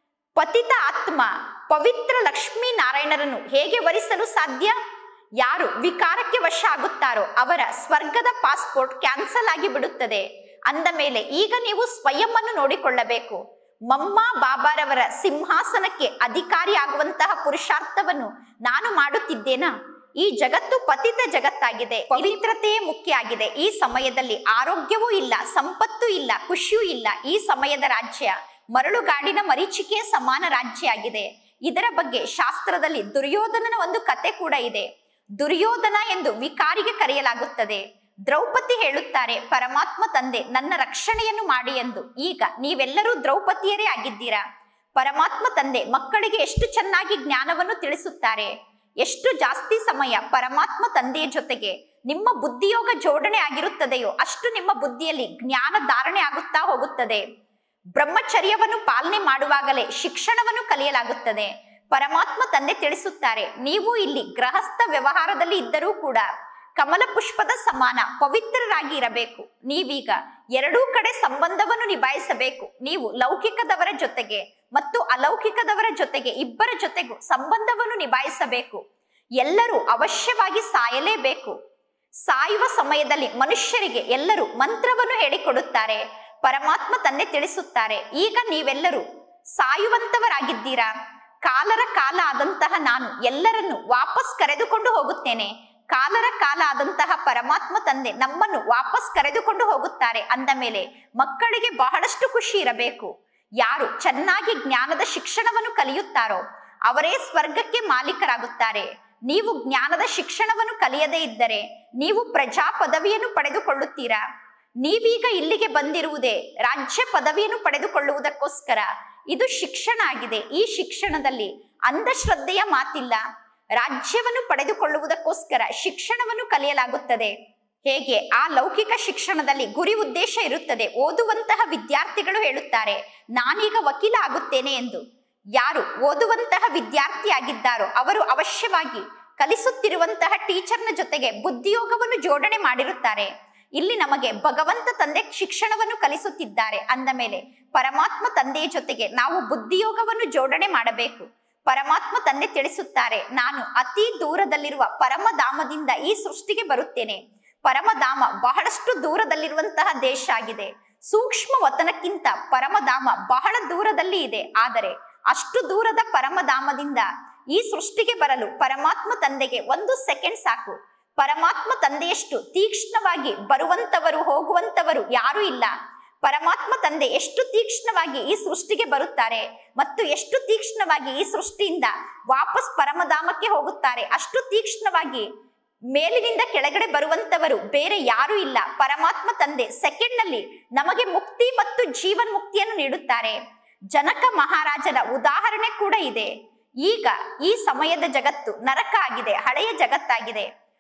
ಪತಿತ ಆತ್ಮ ಪವಿತ್ರ ಲಕ್ಷ್ಮೀ ನಾರಾಯಣರನ್ನು ಹೇಗೆ ವರಿಸಲು ಸಾಧ್ಯ ಯಾರು ವಿಕಾರಕ್ಕೆ ವಶ ಆಗುತ್ತಾರೋ ಅವರ ಸ್ವರ್ಗದ ಪಾಸ್ಪೋರ್ಟ್ ಕ್ಯಾನ್ಸಲ್ ಆಗಿ ಬಿಡುತ್ತದೆ ಅಂದ ಮೇಲೆ ಈಗ ನೀವು ಸ್ವಯಂ ಅನ್ನು ನೋಡಿಕೊಳ್ಳಬೇಕು ಮಮ್ಮ ಬಾಬಾರವರ ಸಿಂಹಾಸನಕ್ಕೆ ಅಧಿಕಾರಿ ಆಗುವಂತಹ ಪುರುಷಾರ್ಥವನ್ನು ನಾನು ಮಾಡುತ್ತಿದ್ದೇನಾ ಈ ಜಗತ್ತು ಪತಿತ ಜಗತ್ತಾಗಿದೆ ಪವಿತ್ರತೆಯೇ ಮುಖ್ಯ ಆಗಿದೆ ಈ ಸಮಯದಲ್ಲಿ ಆರೋಗ್ಯವೂ ಇಲ್ಲ ಸಂಪತ್ತು ಇಲ್ಲ ಖುಷಿಯೂ ಇಲ್ಲ ಈ ಸಮಯದ ರಾಜ್ಯ ಮರಳುಗಾಡಿನ ಮರೀಚಿಕೆಯ ಸಮಾನ ರಾಜ್ಯ ಆಗಿದೆ ಇದರ ಬಗ್ಗೆ ಶಾಸ್ತ್ರದಲ್ಲಿ ದುರ್ಯೋಧನನ ಒಂದು ಕತೆ ಕೂಡ ಇದೆ ದುರ್ಯೋಧನ ಎಂದು ವಿಕಾರಿಗೆ ಕರೆಯಲಾಗುತ್ತದೆ ದ್ರೌಪದಿ ಹೇಳುತ್ತಾರೆ ಪರಮಾತ್ಮ ತಂದೆ ನನ್ನ ರಕ್ಷಣೆಯನ್ನು ಮಾಡಿ ಎಂದು ಈಗ ನೀವೆಲ್ಲರೂ ದ್ರೌಪದಿಯರೇ ಆಗಿದ್ದೀರಾ ಪರಮಾತ್ಮ ತಂದೆ ಮಕ್ಕಳಿಗೆ ಎಷ್ಟು ಚೆನ್ನಾಗಿ ಜ್ಞಾನವನ್ನು ತಿಳಿಸುತ್ತಾರೆ ಎಷ್ಟು ಜಾಸ್ತಿ ಸಮಯ ಪರಮಾತ್ಮ ತಂದೆಯ ಜೊತೆಗೆ ನಿಮ್ಮ ಬುದ್ಧಿಯೋಗ ಜೋಡಣೆ ಆಗಿರುತ್ತದೆಯೋ ಅಷ್ಟು ನಿಮ್ಮ ಬುದ್ಧಿಯಲ್ಲಿ ಜ್ಞಾನ ಧಾರಣೆ ಆಗುತ್ತಾ ಹೋಗುತ್ತದೆ ಬ್ರಹ್ಮಚರ್ಯವನ್ನು ಪಾಲನೆ ಮಾಡುವಾಗಲೇ ಶಿಕ್ಷಣವನ್ನು ಕಲಿಯಲಾಗುತ್ತದೆ ಪರಮಾತ್ಮ ತಂದೆ ತಿಳಿಸುತ್ತಾರೆ ನೀವು ಇಲ್ಲಿ ಗೃಹಸ್ಥ ವ್ಯವಹಾರದಲ್ಲಿ ಇದ್ದರೂ ಕೂಡ ಕಮಲ ಪುಷ್ಪದ ಸಮಾನ ಪವಿತ್ರರಾಗಿ ಇರಬೇಕು ನೀವೀಗ ಎರಡೂ ಕಡೆ ಸಂಬಂಧವನ್ನು ನಿಭಾಯಿಸಬೇಕು ನೀವು ಲೌಕಿಕದವರ ಜೊತೆಗೆ ಮತ್ತು ಅಲೌಕಿಕದವರ ಜೊತೆಗೆ ಇಬ್ಬರ ಜೊತೆಗೂ ಸಂಬಂಧವನ್ನು ನಿಭಾಯಿಸಬೇಕು ಎಲ್ಲರೂ ಅವಶ್ಯವಾಗಿ ಸಾಯಲೇಬೇಕು ಸಾಯುವ ಸಮಯದಲ್ಲಿ ಮನುಷ್ಯರಿಗೆ ಎಲ್ಲರೂ ಮಂತ್ರವನ್ನು ಹೇಳಿಕೊಡುತ್ತಾರೆ ಪರಮಾತ್ಮ ತಂದೆ ತಿಳಿಸುತ್ತಾರೆ ಈಗ ನೀವೆಲ್ಲರೂ ಸಾಯುವಂತವರಾಗಿದ್ದೀರಾ ಕಾಲರ ಕಾಲ ಆದಂತಹ ನಾನು ಎಲ್ಲರನ್ನು ವಾಪಸ್ ಕರೆದುಕೊಂಡು ಹೋಗುತ್ತೇನೆ ಕಾಲರ ಕಾಲ ಆದಂತಹ ಪರಮಾತ್ಮ ತಂದೆ ನಮ್ಮನ್ನು ವಾಪಸ್ ಕರೆದುಕೊಂಡು ಹೋಗುತ್ತಾರೆ ಅಂದ ಮೇಲೆ ಮಕ್ಕಳಿಗೆ ಬಹಳಷ್ಟು ಖುಷಿ ಇರಬೇಕು ಯಾರು ಚೆನ್ನಾಗಿ ಜ್ಞಾನದ ಶಿಕ್ಷಣವನ್ನು ಕಲಿಯುತ್ತಾರೋ ಅವರೇ ಸ್ವರ್ಗಕ್ಕೆ ಮಾಲೀಕರಾಗುತ್ತಾರೆ ನೀವು ಜ್ಞಾನದ ಶಿಕ್ಷಣವನ್ನು ಕಲಿಯದೇ ಇದ್ದರೆ ನೀವು ಪ್ರಜಾ ಪದವಿಯನ್ನು ಪಡೆದುಕೊಳ್ಳುತ್ತೀರಾ ನೀವೀಗ ಇಲ್ಲಿಗೆ ಬಂದಿರುವುದೇ ರಾಜ್ಯ ಪದವಿಯನ್ನು ಪಡೆದುಕೊಳ್ಳುವುದಕ್ಕೋಸ್ಕರ ಇದು ಶಿಕ್ಷಣ ಆಗಿದೆ ಈ ಶಿಕ್ಷಣದಲ್ಲಿ ಅಂಧಶ್ರದ್ಧೆಯ ಮಾತಿಲ್ಲ ರಾಜ್ಯವನ್ನು ಪಡೆದುಕೊಳ್ಳುವುದಕ್ಕೋಸ್ಕರ ಶಿಕ್ಷಣವನ್ನು ಕಲಿಯಲಾಗುತ್ತದೆ ಹೇಗೆ ಆ ಲೌಕಿಕ ಶಿಕ್ಷಣದಲ್ಲಿ ಗುರಿ ಉದ್ದೇಶ ಇರುತ್ತದೆ ಓದುವಂತಹ ವಿದ್ಯಾರ್ಥಿಗಳು ಹೇಳುತ್ತಾರೆ ನಾನೀಗ ವಕೀಲ ಆಗುತ್ತೇನೆ ಎಂದು ಯಾರು ಓದುವಂತಹ ವಿದ್ಯಾರ್ಥಿ ಆಗಿದ್ದಾರೋ ಅವರು ಅವಶ್ಯವಾಗಿ ಕಲಿಸುತ್ತಿರುವಂತಹ ಟೀಚರ್ನ ಜೊತೆಗೆ ಬುದ್ಧಿಯೋಗವನ್ನು ಜೋಡಣೆ ಮಾಡಿರುತ್ತಾರೆ ಇಲ್ಲಿ ನಮಗೆ ಭಗವಂತ ತಂದೆ ಶಿಕ್ಷಣವನ್ನು ಕಲಿಸುತ್ತಿದ್ದಾರೆ ಅಂದ ಮೇಲೆ ಪರಮಾತ್ಮ ತಂದೆಯ ಜೊತೆಗೆ ನಾವು ಬುದ್ಧಿಯೋಗವನ್ನು ಜೋಡಣೆ ಮಾಡಬೇಕು ಪರಮಾತ್ಮ ತಂದೆ ತಿಳಿಸುತ್ತಾರೆ ನಾನು ಅತಿ ದೂರದಲ್ಲಿರುವ ಪರಮಧಾಮದಿಂದ ಈ ಸೃಷ್ಟಿಗೆ ಬರುತ್ತೇನೆ ಪರಮಧಾಮ ಬಹಳಷ್ಟು ದೂರದಲ್ಲಿರುವಂತಹ ದೇಶ ಆಗಿದೆ ಸೂಕ್ಷ್ಮ ವತನಕ್ಕಿಂತ ಪರಮಧಾಮ ಬಹಳ ದೂರದಲ್ಲಿ ಇದೆ ಆದರೆ ಅಷ್ಟು ದೂರದ ಪರಮಧಾಮದಿಂದ ಈ ಸೃಷ್ಟಿಗೆ ಬರಲು ಪರಮಾತ್ಮ ತಂದೆಗೆ ಒಂದು ಸೆಕೆಂಡ್ ಸಾಕು ಪರಮಾತ್ಮ ತಂದೆಯಷ್ಟು ತೀಕ್ಷ್ಣವಾಗಿ ಬರುವಂತವರು ಹೋಗುವಂತವರು ಯಾರೂ ಇಲ್ಲ ಪರಮಾತ್ಮ ತಂದೆ ಎಷ್ಟು ತೀಕ್ಷ್ಣವಾಗಿ ಈ ಸೃಷ್ಟಿಗೆ ಬರುತ್ತಾರೆ ಮತ್ತು ಎಷ್ಟು ತೀಕ್ಷ್ಣವಾಗಿ ಈ ಸೃಷ್ಟಿಯಿಂದ ವಾಪಸ್ ಪರಮಧಾಮಕ್ಕೆ ಹೋಗುತ್ತಾರೆ ಅಷ್ಟು ತೀಕ್ಷ್ಣವಾಗಿ ಮೇಲಿನಿಂದ ಕೆಳಗಡೆ ಬರುವಂತವರು ಬೇರೆ ಯಾರೂ ಇಲ್ಲ ಪರಮಾತ್ಮ ತಂದೆ ಸೆಕೆಂಡ್ ನಲ್ಲಿ ನಮಗೆ ಮುಕ್ತಿ ಮತ್ತು ಜೀವನ್ ಮುಕ್ತಿಯನ್ನು ನೀಡುತ್ತಾರೆ ಜನಕ ಮಹಾರಾಜನ ಉದಾಹರಣೆ ಕೂಡ ಇದೆ ಈಗ ಈ ಸಮಯದ ಜಗತ್ತು ನರಕ ಆಗಿದೆ ಹಳೆಯ ಜಗತ್ತಾಗಿದೆ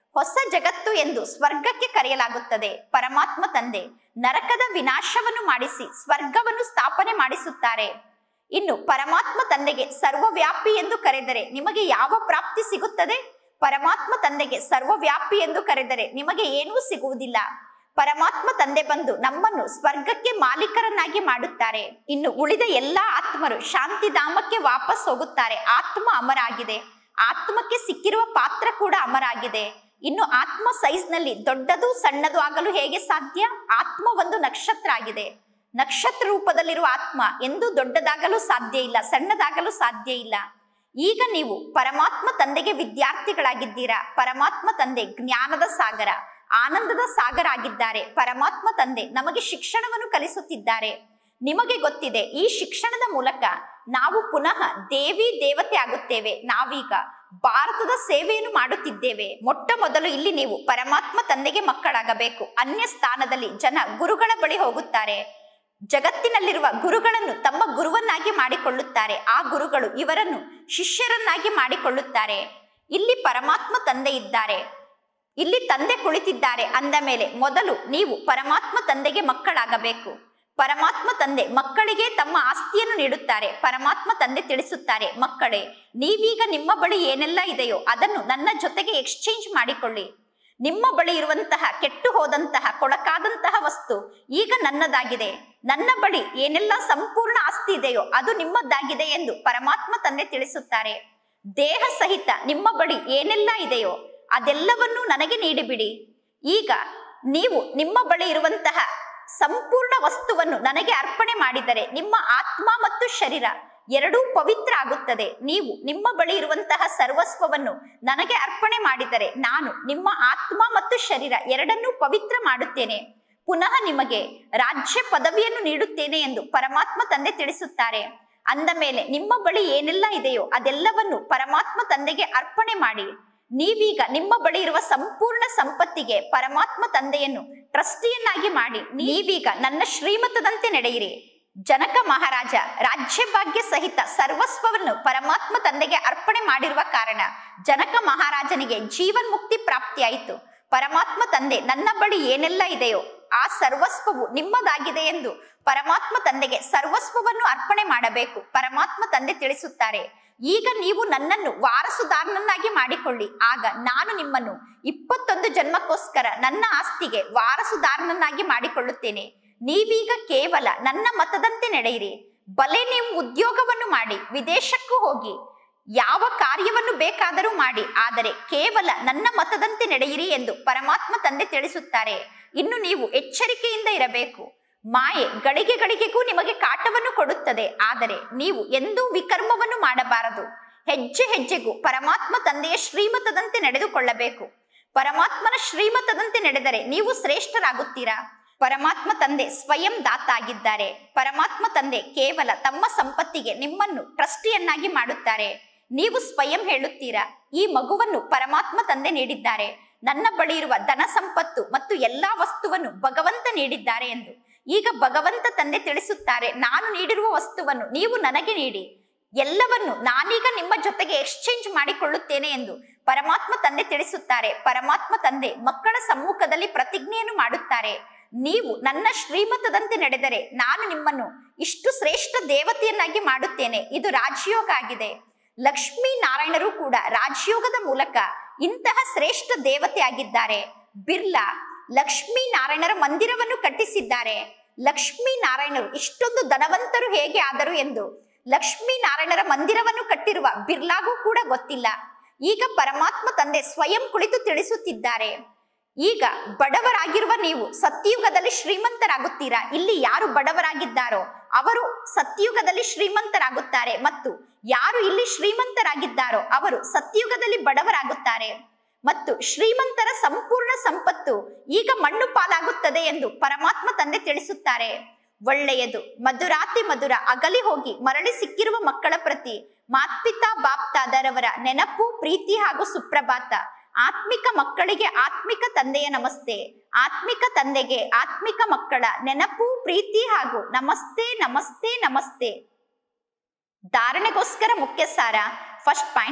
ಹೊಸ ಜಗತ್ತು ಎಂದು ಸ್ವರ್ಗಕ್ಕೆ ಕರೆಯಲಾಗುತ್ತದೆ ಪರಮಾತ್ಮ ತಂದೆ ನರಕದ ವಿನಾಶವನ್ನು ಮಾಡಿಸಿ ಸ್ವರ್ಗವನ್ನು ಸ್ಥಾಪನೆ ಮಾಡಿಸುತ್ತಾರೆ ಇನ್ನು ಪರಮಾತ್ಮ ತಂದೆಗೆ ಸರ್ವವ್ಯಾಪಿ ಎಂದು ಕರೆದರೆ ನಿಮಗೆ ಯಾವ ಪ್ರಾಪ್ತಿ ಸಿಗುತ್ತದೆ ಪರಮಾತ್ಮ ತಂದೆಗೆ ಸರ್ವವ್ಯಾಪಿ ಎಂದು ಕರೆದರೆ ನಿಮಗೆ ಏನೂ ಸಿಗುವುದಿಲ್ಲ ಪರಮಾತ್ಮ ತಂದೆ ಬಂದು ನಮ್ಮನ್ನು ಸ್ವರ್ಗಕ್ಕೆ ಮಾಲೀಕರನ್ನಾಗಿ ಮಾಡುತ್ತಾರೆ ಇನ್ನು ಉಳಿದ ಎಲ್ಲಾ ಆತ್ಮರು ಶಾಂತಿಧಾಮಕ್ಕೆ ವಾಪಸ್ ಹೋಗುತ್ತಾರೆ ಆತ್ಮ ಅಮರ ಆಗಿದೆ ಆತ್ಮಕ್ಕೆ ಸಿಕ್ಕಿರುವ ಪಾತ್ರ ಕೂಡ ಅಮರ ಆಗಿದೆ ಇನ್ನು ಆತ್ಮ ಸೈಜ್ ನಲ್ಲಿ ದೊಡ್ಡದು ಸಣ್ಣದು ಆಗಲು ಹೇಗೆ ಸಾಧ್ಯ ಆತ್ಮ ಒಂದು ನಕ್ಷತ್ರ ಆಗಿದೆ ನಕ್ಷತ್ರ ರೂಪದಲ್ಲಿರುವ ಆತ್ಮ ಎಂದು ದೊಡ್ಡದಾಗಲು ಸಾಧ್ಯ ಇಲ್ಲ ಸಣ್ಣದಾಗಲು ಸಾಧ್ಯ ಇಲ್ಲ ಈಗ ನೀವು ಪರಮಾತ್ಮ ತಂದೆಗೆ ವಿದ್ಯಾರ್ಥಿಗಳಾಗಿದ್ದೀರಾ ಪರಮಾತ್ಮ ತಂದೆ ಜ್ಞಾನದ ಸಾಗರ ಆನಂದದ ಸಾಗರ ಆಗಿದ್ದಾರೆ ಪರಮಾತ್ಮ ತಂದೆ ನಮಗೆ ಶಿಕ್ಷಣವನ್ನು ಕಲಿಸುತ್ತಿದ್ದಾರೆ ನಿಮಗೆ ಗೊತ್ತಿದೆ ಈ ಶಿಕ್ಷಣದ ಮೂಲಕ ನಾವು ಪುನಃ ದೇವಿ ದೇವತೆ ಆಗುತ್ತೇವೆ ನಾವೀಗ ಭಾರತದ ಸೇವೆಯನ್ನು ಮಾಡುತ್ತಿದ್ದೇವೆ ಮೊಟ್ಟ ಮೊದಲು ಇಲ್ಲಿ ನೀವು ಪರಮಾತ್ಮ ತಂದೆಗೆ ಮಕ್ಕಳಾಗಬೇಕು ಅನ್ಯ ಸ್ಥಾನದಲ್ಲಿ ಜನ ಗುರುಗಳ ಬಳಿ ಹೋಗುತ್ತಾರೆ ಜಗತ್ತಿನಲ್ಲಿರುವ ಗುರುಗಳನ್ನು ತಮ್ಮ ಗುರುವನ್ನಾಗಿ ಮಾಡಿಕೊಳ್ಳುತ್ತಾರೆ ಆ ಗುರುಗಳು ಇವರನ್ನು ಶಿಷ್ಯರನ್ನಾಗಿ ಮಾಡಿಕೊಳ್ಳುತ್ತಾರೆ ಇಲ್ಲಿ ಪರಮಾತ್ಮ ತಂದೆ ಇದ್ದಾರೆ ಇಲ್ಲಿ ತಂದೆ ಕುಳಿತಿದ್ದಾರೆ ಅಂದ ಮೇಲೆ ಮೊದಲು ನೀವು ಪರಮಾತ್ಮ ತಂದೆಗೆ ಮಕ್ಕಳಾಗಬೇಕು ಪರಮಾತ್ಮ ತಂದೆ ಮಕ್ಕಳಿಗೆ ತಮ್ಮ ಆಸ್ತಿಯನ್ನು ನೀಡುತ್ತಾರೆ ಪರಮಾತ್ಮ ತಂದೆ ತಿಳಿಸುತ್ತಾರೆ ಮಕ್ಕಳೇ ನೀವೀಗ ನಿಮ್ಮ ಬಳಿ ಏನೆಲ್ಲ ಇದೆಯೋ ಅದನ್ನು ನನ್ನ ಜೊತೆಗೆ ಎಕ್ಸ್ಚೇಂಜ್ ಮಾಡಿಕೊಳ್ಳಿ ನಿಮ್ಮ ಬಳಿ ಇರುವಂತಹ ಕೆಟ್ಟು ಹೋದಂತಹ ಕೊಳಕಾದಂತಹ ವಸ್ತು ಈಗ ನನ್ನದಾಗಿದೆ ನನ್ನ ಬಳಿ ಏನೆಲ್ಲ ಸಂಪೂರ್ಣ ಆಸ್ತಿ ಇದೆಯೋ ಅದು ನಿಮ್ಮದ್ದಾಗಿದೆ ಎಂದು ಪರಮಾತ್ಮ ತಂದೆ ತಿಳಿಸುತ್ತಾರೆ ದೇಹ ಸಹಿತ ನಿಮ್ಮ ಬಳಿ ಏನೆಲ್ಲ ಇದೆಯೋ ಅದೆಲ್ಲವನ್ನೂ ನನಗೆ ನೀಡಿಬಿಡಿ ಈಗ ನೀವು ನಿಮ್ಮ ಬಳಿ ಇರುವಂತಹ ಸಂಪೂರ್ಣ ವಸ್ತುವನ್ನು ನನಗೆ ಅರ್ಪಣೆ ಮಾಡಿದರೆ ನಿಮ್ಮ ಆತ್ಮ ಮತ್ತು ಶರೀರ ಎರಡೂ ಪವಿತ್ರ ಆಗುತ್ತದೆ ನೀವು ನಿಮ್ಮ ಬಳಿ ಇರುವಂತಹ ಸರ್ವಸ್ವವನ್ನು ನನಗೆ ಅರ್ಪಣೆ ಮಾಡಿದರೆ ನಾನು ನಿಮ್ಮ ಆತ್ಮ ಮತ್ತು ಶರೀರ ಎರಡನ್ನೂ ಪವಿತ್ರ ಮಾಡುತ್ತೇನೆ ಪುನಃ ನಿಮಗೆ ರಾಜ್ಯ ಪದವಿಯನ್ನು ನೀಡುತ್ತೇನೆ ಎಂದು ಪರಮಾತ್ಮ ತಂದೆ ತಿಳಿಸುತ್ತಾರೆ ಅಂದ ಮೇಲೆ ನಿಮ್ಮ ಬಳಿ ಏನೆಲ್ಲ ಇದೆಯೋ ಅದೆಲ್ಲವನ್ನು ಪರಮಾತ್ಮ ತಂದೆಗೆ ಅರ್ಪಣೆ ಮಾಡಿ ನೀವೀಗ ನಿಮ್ಮ ಬಳಿ ಇರುವ ಸಂಪೂರ್ಣ ಸಂಪತ್ತಿಗೆ ಪರಮಾತ್ಮ ತಂದೆಯನ್ನು ಟ್ರಸ್ಟಿಯನ್ನಾಗಿ ಮಾಡಿ ನೀವೀಗ ನನ್ನ ಶ್ರೀಮತದಂತೆ ನಡೆಯಿರಿ ಜನಕ ಮಹಾರಾಜ ರಾಜ್ಯ ಭಾಗ್ಯ ಸಹಿತ ಸರ್ವಸ್ವವನ್ನು ಪರಮಾತ್ಮ ತಂದೆಗೆ ಅರ್ಪಣೆ ಮಾಡಿರುವ ಕಾರಣ ಜನಕ ಮಹಾರಾಜನಿಗೆ ಜೀವನ್ ಮುಕ್ತಿ ಪ್ರಾಪ್ತಿಯಾಯಿತು ಪರಮಾತ್ಮ ತಂದೆ ನನ್ನ ಬಳಿ ಏನೆಲ್ಲ ಇದೆಯೋ ಆ ಸರ್ವಸ್ವವು ನಿಮ್ಮದಾಗಿದೆ ಎಂದು ಪರಮಾತ್ಮ ತಂದೆಗೆ ಸರ್ವಸ್ವವನ್ನು ಅರ್ಪಣೆ ಮಾಡಬೇಕು ಪರಮಾತ್ಮ ತಂದೆ ತಿಳಿಸುತ್ತಾರೆ ಈಗ ನೀವು ನನ್ನನ್ನು ವಾರಸುದಾರನನ್ನಾಗಿ ಮಾಡಿಕೊಳ್ಳಿ ಆಗ ನಾನು ನಿಮ್ಮನ್ನು ಇಪ್ಪತ್ತೊಂದು ಜನ್ಮಕ್ಕೋಸ್ಕರ ನನ್ನ ಆಸ್ತಿಗೆ ವಾರಸುದಾರನನ್ನಾಗಿ ಮಾಡಿಕೊಳ್ಳುತ್ತೇನೆ ನೀವೀಗ ಕೇವಲ ನನ್ನ ಮತದಂತೆ ನಡೆಯಿರಿ ಬಲೆ ನೀವು ಉದ್ಯೋಗವನ್ನು ಮಾಡಿ ವಿದೇಶಕ್ಕೂ ಹೋಗಿ ಯಾವ ಕಾರ್ಯವನ್ನು ಬೇಕಾದರೂ ಮಾಡಿ ಆದರೆ ಕೇವಲ ನನ್ನ ಮತದಂತೆ ನಡೆಯಿರಿ ಎಂದು ಪರಮಾತ್ಮ ತಂದೆ ತಿಳಿಸುತ್ತಾರೆ ಇನ್ನು ನೀವು ಎಚ್ಚರಿಕೆಯಿಂದ ಇರಬೇಕು ಮಾಯೆ ಗಳಿಗೆ ಗಳಿಗೆಗೂ ನಿಮಗೆ ಕಾಟವನ್ನು ಕೊಡುತ್ತದೆ ಆದರೆ ನೀವು ಎಂದೂ ವಿಕರ್ಮವನ್ನು ಮಾಡಬಾರದು ಹೆಜ್ಜೆ ಹೆಜ್ಜೆಗೂ ಪರಮಾತ್ಮ ತಂದೆಯ ಶ್ರೀಮತದಂತೆ ನಡೆದುಕೊಳ್ಳಬೇಕು ಪರಮಾತ್ಮನ ಶ್ರೀಮತದಂತೆ ನಡೆದರೆ ನೀವು ಶ್ರೇಷ್ಠರಾಗುತ್ತೀರಾ ಪರಮಾತ್ಮ ತಂದೆ ಸ್ವಯಂ ದಾತ ಆಗಿದ್ದಾರೆ ಪರಮಾತ್ಮ ತಂದೆ ಕೇವಲ ತಮ್ಮ ಸಂಪತ್ತಿಗೆ ನಿಮ್ಮನ್ನು ಟ್ರಸ್ಟಿಯನ್ನಾಗಿ ಮಾಡುತ್ತಾರೆ ನೀವು ಸ್ವಯಂ ಹೇಳುತ್ತೀರಾ ಈ ಮಗುವನ್ನು ಪರಮಾತ್ಮ ತಂದೆ ನೀಡಿದ್ದಾರೆ ನನ್ನ ಬಳಿ ಇರುವ ಧನ ಸಂಪತ್ತು ಮತ್ತು ಎಲ್ಲಾ ವಸ್ತುವನ್ನು ಭಗವಂತ ನೀಡಿದ್ದಾರೆ ಎಂದು ಈಗ ಭಗವಂತ ತಂದೆ ತಿಳಿಸುತ್ತಾರೆ ನಾನು ನೀಡಿರುವ ವಸ್ತುವನ್ನು ನೀವು ನನಗೆ ನೀಡಿ ಎಲ್ಲವನ್ನು ನಾನೀಗ ನಿಮ್ಮ ಜೊತೆಗೆ ಎಕ್ಸ್ಚೇಂಜ್ ಮಾಡಿಕೊಳ್ಳುತ್ತೇನೆ ಎಂದು ಪರಮಾತ್ಮ ತಂದೆ ತಿಳಿಸುತ್ತಾರೆ ಪರಮಾತ್ಮ ತಂದೆ ಮಕ್ಕಳ ಸಮ್ಮುಖದಲ್ಲಿ ಪ್ರತಿಜ್ಞೆಯನ್ನು ಮಾಡುತ್ತಾರೆ ನೀವು ನನ್ನ ಶ್ರೀಮತದಂತೆ ನಡೆದರೆ ನಾನು ನಿಮ್ಮನ್ನು ಇಷ್ಟು ಶ್ರೇಷ್ಠ ದೇವತೆಯನ್ನಾಗಿ ಮಾಡುತ್ತೇನೆ ಇದು ರಾಜಯೋಗ ಆಗಿದೆ ಲಕ್ಷ್ಮೀ ನಾರಾಯಣರು ಕೂಡ ರಾಜಯೋಗದ ಮೂಲಕ ಇಂತಹ ಶ್ರೇಷ್ಠ ದೇವತೆ ಆಗಿದ್ದಾರೆ ಬಿರ್ಲಾ ಲಕ್ಷ್ಮೀ ನಾರಾಯಣರ ಮಂದಿರವನ್ನು ಕಟ್ಟಿಸಿದ್ದಾರೆ ಲಕ್ಷ್ಮೀ ನಾರಾಯಣರು ಇಷ್ಟೊಂದು ಧನವಂತರು ಹೇಗೆ ಆದರು ಎಂದು ಲಕ್ಷ್ಮೀ ನಾರಾಯಣರ ಮಂದಿರವನ್ನು ಕಟ್ಟಿರುವ ಬಿರ್ಲಾಗೂ ಕೂಡ ಗೊತ್ತಿಲ್ಲ ಈಗ ಪರಮಾತ್ಮ ತಂದೆ ಸ್ವಯಂ ಕುಳಿತು ತಿಳಿಸುತ್ತಿದ್ದಾರೆ ಈಗ ಬಡವರಾಗಿರುವ ನೀವು ಸತ್ಯುಗದಲ್ಲಿ ಶ್ರೀಮಂತರಾಗುತ್ತೀರಾ ಇಲ್ಲಿ ಯಾರು ಬಡವರಾಗಿದ್ದಾರೋ ಅವರು ಸತ್ಯುಗದಲ್ಲಿ ಶ್ರೀಮಂತರಾಗುತ್ತಾರೆ ಮತ್ತು ಯಾರು ಇಲ್ಲಿ ಶ್ರೀಮಂತರಾಗಿದ್ದಾರೋ ಅವರು ಸತ್ಯುಗದಲ್ಲಿ ಬಡವರಾಗುತ್ತಾರೆ ಮತ್ತು ಶ್ರೀಮಂತರ ಸಂಪೂರ್ಣ ಸಂಪತ್ತು ಈಗ ಮಣ್ಣು ಪಾಲಾಗುತ್ತದೆ ಎಂದು ಪರಮಾತ್ಮ ತಂದೆ ತಿಳಿಸುತ್ತಾರೆ ಒಳ್ಳೆಯದು ಮಧುರಾತಿ ಮಧುರ ಅಗಲಿ ಹೋಗಿ ಮರಳಿ ಸಿಕ್ಕಿರುವ ಮಕ್ಕಳ ಪ್ರತಿ ಮಾತ್ಪಿತಾ ಬಾಪ್ತಾದರವರ ನೆನಪು ಪ್ರೀತಿ ಹಾಗೂ ಸುಪ್ರಭಾತ ಆತ್ಮಿಕ ಮಕ್ಕಳಿಗೆ ಆತ್ಮಿಕ ತಂದೆಯ ನಮಸ್ತೆ ಆತ್ಮಿಕ ತಂದೆಗೆ ಆತ್ಮಿಕ ಮಕ್ಕಳ ನೆನಪು ಪ್ರೀತಿ ಹಾಗೂ ನಮಸ್ತೆ ನಮಸ್ತೆ ನಮಸ್ತೆ ಧಾರಣೆಗೋಸ್ಕರ ಮುಖ್ಯ ಸಾರ ಫಸ್ಟ್ ಪಾಯಿಂಟ್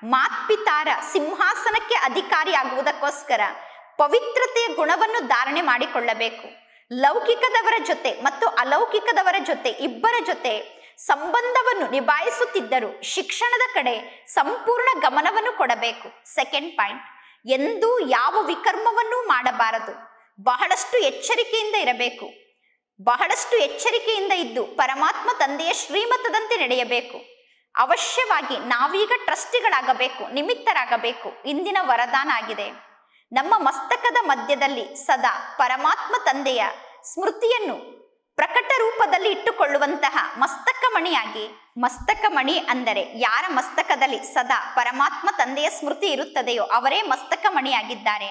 ಮಾತ್ಪಿತಾರ ಸಿಂಹಾಸನಕ್ಕೆ ಅಧಿಕಾರಿಯಾಗುವುದಕ್ಕೋಸ್ಕರ ಪವಿತ್ರತೆಯ ಗುಣವನ್ನು ಧಾರಣೆ ಮಾಡಿಕೊಳ್ಳಬೇಕು ಲೌಕಿಕದವರ ಜೊತೆ ಮತ್ತು ಅಲೌಕಿಕದವರ ಜೊತೆ ಇಬ್ಬರ ಜೊತೆ ಸಂಬಂಧವನ್ನು ನಿಭಾಯಿಸುತ್ತಿದ್ದರು ಶಿಕ್ಷಣದ ಕಡೆ ಸಂಪೂರ್ಣ ಗಮನವನ್ನು ಕೊಡಬೇಕು ಸೆಕೆಂಡ್ ಪಾಯಿಂಟ್ ಎಂದೂ ಯಾವ ವಿಕರ್ಮವನ್ನೂ ಮಾಡಬಾರದು ಬಹಳಷ್ಟು ಎಚ್ಚರಿಕೆಯಿಂದ ಇರಬೇಕು ಬಹಳಷ್ಟು ಎಚ್ಚರಿಕೆಯಿಂದ ಇದ್ದು ಪರಮಾತ್ಮ ತಂದೆಯ ಶ್ರೀಮತದಂತೆ ನಡೆಯಬೇಕು ಅವಶ್ಯವಾಗಿ ನಾವೀಗ ಟ್ರಸ್ಟಿಗಳಾಗಬೇಕು ನಿಮಿತ್ತರಾಗಬೇಕು ಇಂದಿನ ವರದಾನ ಆಗಿದೆ ನಮ್ಮ ಮಸ್ತಕದ ಮಧ್ಯದಲ್ಲಿ ಸದಾ ಪರಮಾತ್ಮ ತಂದೆಯ ಸ್ಮೃತಿಯನ್ನು ಪ್ರಕಟ ರೂಪದಲ್ಲಿ ಇಟ್ಟುಕೊಳ್ಳುವಂತಹ ಮಸ್ತಕ ಮಣಿಯಾಗಿ ಮಸ್ತಕ ಮಣಿ ಅಂದರೆ ಯಾರ ಮಸ್ತಕದಲ್ಲಿ ಸದಾ ಪರಮಾತ್ಮ ತಂದೆಯ ಸ್ಮೃತಿ ಇರುತ್ತದೆಯೋ ಅವರೇ ಮಸ್ತಕ ಮಣಿಯಾಗಿದ್ದಾರೆ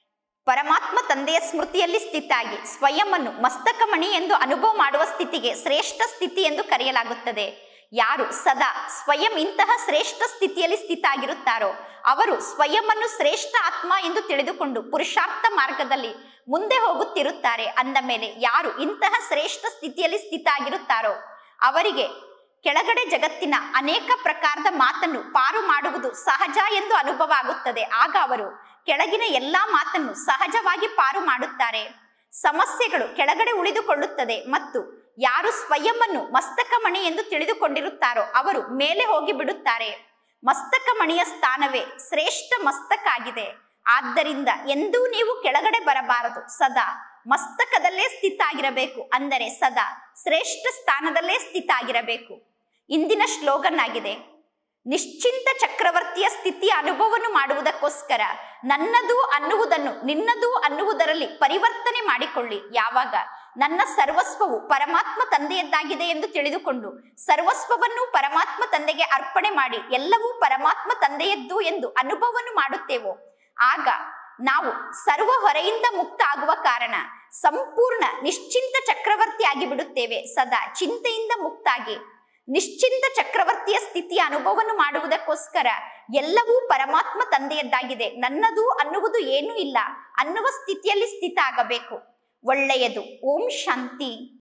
ಪರಮಾತ್ಮ ತಂದೆಯ ಸ್ಮೃತಿಯಲ್ಲಿ ಸ್ಥಿತಾಗಿ ಸ್ವಯಂವನ್ನು ಮಸ್ತಕ ಮಣಿ ಎಂದು ಅನುಭವ ಮಾಡುವ ಸ್ಥಿತಿಗೆ ಶ್ರೇಷ್ಠ ಸ್ಥಿತಿ ಎಂದು ಕರೆಯಲಾಗುತ್ತದೆ ಯಾರು ಸದಾ ಸ್ವಯಂ ಇಂತಹ ಶ್ರೇಷ್ಠ ಸ್ಥಿತಿಯಲ್ಲಿ ಸ್ಥಿತ ಆಗಿರುತ್ತಾರೋ ಅವರು ಸ್ವಯಂವನ್ನು ಶ್ರೇಷ್ಠ ಆತ್ಮ ಎಂದು ತಿಳಿದುಕೊಂಡು ಪುರುಷಾರ್ಥ ಮಾರ್ಗದಲ್ಲಿ ಮುಂದೆ ಹೋಗುತ್ತಿರುತ್ತಾರೆ ಅಂದ ಮೇಲೆ ಯಾರು ಇಂತಹ ಶ್ರೇಷ್ಠ ಸ್ಥಿತಿಯಲ್ಲಿ ಸ್ಥಿತ ಆಗಿರುತ್ತಾರೋ ಅವರಿಗೆ ಕೆಳಗಡೆ ಜಗತ್ತಿನ ಅನೇಕ ಪ್ರಕಾರದ ಮಾತನ್ನು ಪಾರು ಮಾಡುವುದು ಸಹಜ ಎಂದು ಅನುಭವ ಆಗುತ್ತದೆ ಆಗ ಅವರು ಕೆಳಗಿನ ಎಲ್ಲಾ ಮಾತನ್ನು ಸಹಜವಾಗಿ ಪಾರು ಮಾಡುತ್ತಾರೆ ಸಮಸ್ಯೆಗಳು ಕೆಳಗಡೆ ಉಳಿದುಕೊಳ್ಳುತ್ತದೆ ಮತ್ತು ಯಾರು ಸ್ವಯಂವನ್ನು ಮಸ್ತಕ ಮಣಿ ಎಂದು ತಿಳಿದುಕೊಂಡಿರುತ್ತಾರೋ ಅವರು ಮೇಲೆ ಹೋಗಿ ಬಿಡುತ್ತಾರೆ ಮಸ್ತಕ ಮಣಿಯ ಸ್ಥಾನವೇ ಶ್ರೇಷ್ಠ ಮಸ್ತಕ ಆಗಿದೆ ಆದ್ದರಿಂದ ಎಂದೂ ನೀವು ಕೆಳಗಡೆ ಬರಬಾರದು ಸದಾ ಮಸ್ತಕದಲ್ಲೇ ಸ್ಥಿತ ಆಗಿರಬೇಕು ಅಂದರೆ ಸದಾ ಶ್ರೇಷ್ಠ ಸ್ಥಾನದಲ್ಲೇ ಸ್ಥಿತ ಆಗಿರಬೇಕು ಇಂದಿನ ಸ್ಲೋಗನ್ ಆಗಿದೆ ನಿಶ್ಚಿಂತ ಚಕ್ರವರ್ತಿಯ ಸ್ಥಿತಿಯ ಅನುಭವವನ್ನು ಮಾಡುವುದಕ್ಕೋಸ್ಕರ ನನ್ನದು ಅನ್ನುವುದನ್ನು ನಿನ್ನದು ಅನ್ನುವುದರಲ್ಲಿ ಪರಿವರ್ತನೆ ಮಾಡಿಕೊಳ್ಳಿ ಯಾವಾಗ ನನ್ನ ಸರ್ವಸ್ವವು ಪರಮಾತ್ಮ ತಂದೆಯದ್ದಾಗಿದೆ ಎಂದು ತಿಳಿದುಕೊಂಡು ಸರ್ವಸ್ವವನ್ನು ಪರಮಾತ್ಮ ತಂದೆಗೆ ಅರ್ಪಣೆ ಮಾಡಿ ಎಲ್ಲವೂ ಪರಮಾತ್ಮ ತಂದೆಯದ್ದು ಎಂದು ಅನುಭವವನ್ನು ಮಾಡುತ್ತೇವೋ ಆಗ ನಾವು ಸರ್ವ ಹೊರೆಯಿಂದ ಮುಕ್ತ ಆಗುವ ಕಾರಣ ಸಂಪೂರ್ಣ ನಿಶ್ಚಿಂತ ಚಕ್ರವರ್ತಿ ಆಗಿ ಬಿಡುತ್ತೇವೆ ಸದಾ ಚಿಂತೆಯಿಂದ ಮುಕ್ತಾಗಿ ನಿಶ್ಚಿಂತ ಚಕ್ರವರ್ತಿಯ ಸ್ಥಿತಿಯ ಅನುಭವವನ್ನು ಮಾಡುವುದಕ್ಕೋಸ್ಕರ ಎಲ್ಲವೂ ಪರಮಾತ್ಮ ತಂದೆಯದ್ದಾಗಿದೆ ನನ್ನದು ಅನ್ನುವುದು ಏನೂ ಇಲ್ಲ ಅನ್ನುವ ಸ್ಥಿತಿಯಲ್ಲಿ ಸ್ಥಿತ ಆಗಬೇಕು ಒಳ್ಳೆಯದು ಓಂ ಶಾಂತಿ